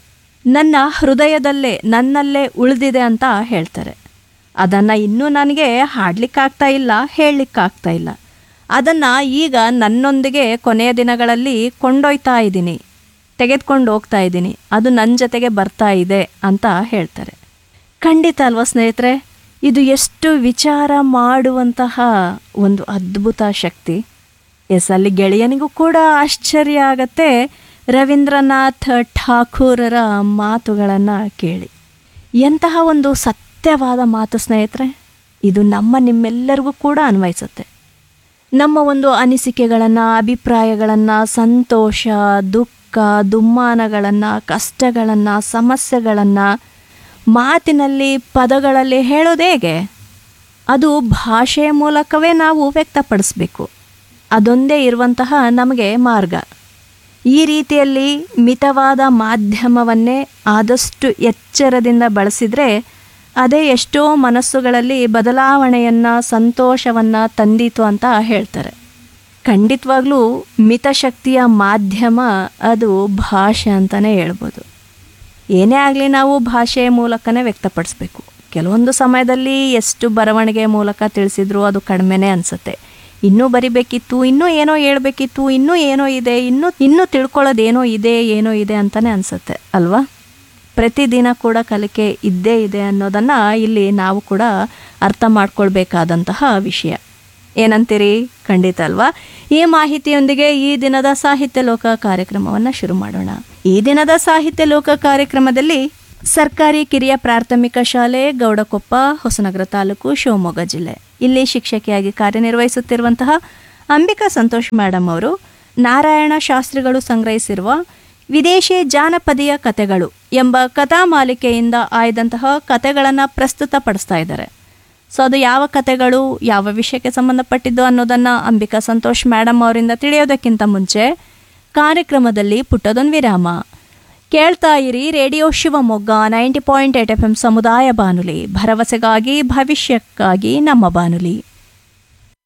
ನನ್ನ ಹೃದಯದಲ್ಲೇ ನನ್ನಲ್ಲೇ ಉಳಿದಿದೆ ಅಂತ ಹೇಳ್ತಾರೆ ಅದನ್ನು ಇನ್ನೂ ನನಗೆ ಹಾಡಲಿಕ್ಕಾಗ್ತಾ ಇಲ್ಲ ಹೇಳಲಿಕ್ಕಾಗ್ತಾ ಇಲ್ಲ ಅದನ್ನು ಈಗ ನನ್ನೊಂದಿಗೆ ಕೊನೆಯ ದಿನಗಳಲ್ಲಿ ಕೊಂಡೊಯ್ತಾ ಇದ್ದೀನಿ ತೆಗೆದುಕೊಂಡು ಹೋಗ್ತಾ ಇದ್ದೀನಿ ಅದು ನನ್ನ ಜೊತೆಗೆ ಬರ್ತಾ ಇದೆ ಅಂತ ಹೇಳ್ತಾರೆ ಖಂಡಿತ ಅಲ್ವಾ ಸ್ನೇಹಿತರೆ ಇದು ಎಷ್ಟು ವಿಚಾರ ಮಾಡುವಂತಹ ಒಂದು ಅದ್ಭುತ ಶಕ್ತಿ ಎಸ್ ಅಲ್ಲಿ ಗೆಳೆಯನಿಗೂ ಕೂಡ ಆಶ್ಚರ್ಯ ಆಗತ್ತೆ ರವೀಂದ್ರನಾಥ್ ಠಾಕೂರರ ಮಾತುಗಳನ್ನು ಕೇಳಿ ಎಂತಹ ಒಂದು ಸತ್ಯವಾದ ಮಾತು ಸ್ನೇಹಿತರೆ ಇದು ನಮ್ಮ ನಿಮ್ಮೆಲ್ಲರಿಗೂ ಕೂಡ ಅನ್ವಯಿಸುತ್ತೆ ನಮ್ಮ ಒಂದು ಅನಿಸಿಕೆಗಳನ್ನು ಅಭಿಪ್ರಾಯಗಳನ್ನು ಸಂತೋಷ ದುಃಖ ದುಮ್ಮಾನಗಳನ್ನು ಕಷ್ಟಗಳನ್ನು ಸಮಸ್ಯೆಗಳನ್ನು ಮಾತಿನಲ್ಲಿ ಪದಗಳಲ್ಲಿ ಹೇಳೋದು ಹೇಗೆ ಅದು ಭಾಷೆಯ ಮೂಲಕವೇ ನಾವು ವ್ಯಕ್ತಪಡಿಸ್ಬೇಕು ಅದೊಂದೇ ಇರುವಂತಹ ನಮಗೆ ಮಾರ್ಗ ಈ ರೀತಿಯಲ್ಲಿ ಮಿತವಾದ ಮಾಧ್ಯಮವನ್ನೇ ಆದಷ್ಟು ಎಚ್ಚರದಿಂದ ಬಳಸಿದರೆ ಅದೇ ಎಷ್ಟೋ ಮನಸ್ಸುಗಳಲ್ಲಿ ಬದಲಾವಣೆಯನ್ನು ಸಂತೋಷವನ್ನು ತಂದಿತು ಅಂತ ಹೇಳ್ತಾರೆ ಖಂಡಿತವಾಗ್ಲೂ ಮಿತಶಕ್ತಿಯ ಮಾಧ್ಯಮ ಅದು ಭಾಷೆ ಅಂತಲೇ ಹೇಳ್ಬೋದು ಏನೇ ಆಗಲಿ ನಾವು ಭಾಷೆಯ ಮೂಲಕನೇ ವ್ಯಕ್ತಪಡಿಸ್ಬೇಕು ಕೆಲವೊಂದು ಸಮಯದಲ್ಲಿ ಎಷ್ಟು ಬರವಣಿಗೆ ಮೂಲಕ ತಿಳಿಸಿದ್ರು ಅದು ಕಡಿಮೆನೇ ಅನಿಸುತ್ತೆ ಇನ್ನೂ ಬರಿಬೇಕಿತ್ತು ಇನ್ನೂ ಏನೋ ಹೇಳ್ಬೇಕಿತ್ತು ಇನ್ನೂ ಏನೋ ಇದೆ ಇನ್ನೂ ಇನ್ನೂ ತಿಳ್ಕೊಳ್ಳೋದೇನೋ ಇದೆ ಏನೋ ಇದೆ ಅಂತಲೇ ಅನಿಸುತ್ತೆ ಅಲ್ವಾ ಪ್ರತಿದಿನ ಕೂಡ ಕಲಿಕೆ ಇದ್ದೇ ಇದೆ ಅನ್ನೋದನ್ನು ಇಲ್ಲಿ ನಾವು ಕೂಡ ಅರ್ಥ ಮಾಡ್ಕೊಳ್ಬೇಕಾದಂತಹ ವಿಷಯ ಏನಂತೀರಿ ಖಂಡಿತ ಅಲ್ವಾ ಈ ಮಾಹಿತಿಯೊಂದಿಗೆ ಈ ದಿನದ ಸಾಹಿತ್ಯ ಲೋಕ ಕಾರ್ಯಕ್ರಮವನ್ನು ಶುರು ಮಾಡೋಣ ಈ ದಿನದ ಸಾಹಿತ್ಯ ಲೋಕ ಕಾರ್ಯಕ್ರಮದಲ್ಲಿ ಸರ್ಕಾರಿ ಕಿರಿಯ ಪ್ರಾಥಮಿಕ ಶಾಲೆ ಗೌಡಕೊಪ್ಪ ಹೊಸನಗರ ತಾಲೂಕು ಶಿವಮೊಗ್ಗ ಜಿಲ್ಲೆ ಇಲ್ಲಿ ಶಿಕ್ಷಕಿಯಾಗಿ ಕಾರ್ಯನಿರ್ವಹಿಸುತ್ತಿರುವಂತಹ ಅಂಬಿಕಾ ಸಂತೋಷ್ ಮೇಡಮ್ ಅವರು ನಾರಾಯಣ ಶಾಸ್ತ್ರಿಗಳು ಸಂಗ್ರಹಿಸಿರುವ ವಿದೇಶಿ ಜಾನಪದೀಯ ಕಥೆಗಳು ಎಂಬ ಕಥಾ ಮಾಲಿಕೆಯಿಂದ ಆಯ್ದಂತಹ ಕಥೆಗಳನ್ನು ಪ್ರಸ್ತುತಪಡಿಸ್ತಾ ಇದ್ದಾರೆ ಸೊ ಅದು ಯಾವ ಕಥೆಗಳು ಯಾವ ವಿಷಯಕ್ಕೆ ಸಂಬಂಧಪಟ್ಟಿದ್ದು ಅನ್ನೋದನ್ನು ಅಂಬಿಕಾ ಸಂತೋಷ್ ಮೇಡಮ್ ಅವರಿಂದ ತಿಳಿಯೋದಕ್ಕಿಂತ ಮುಂಚೆ ಕಾರ್ಯಕ್ರಮದಲ್ಲಿ ಪುಟ್ಟದೊಂದು ವಿರಾಮ ಕೇಳ್ತಾ ಇರಿ radio Shivamogga ninety point eight F M ಸಮುದಾಯ ಬಾನುಲಿ ಭರವಸೆಗಾಗಿ ಭವಿಷ್ಯಕ್ಕಾಗಿ ನಮ್ಮ ಬಾನುಲಿ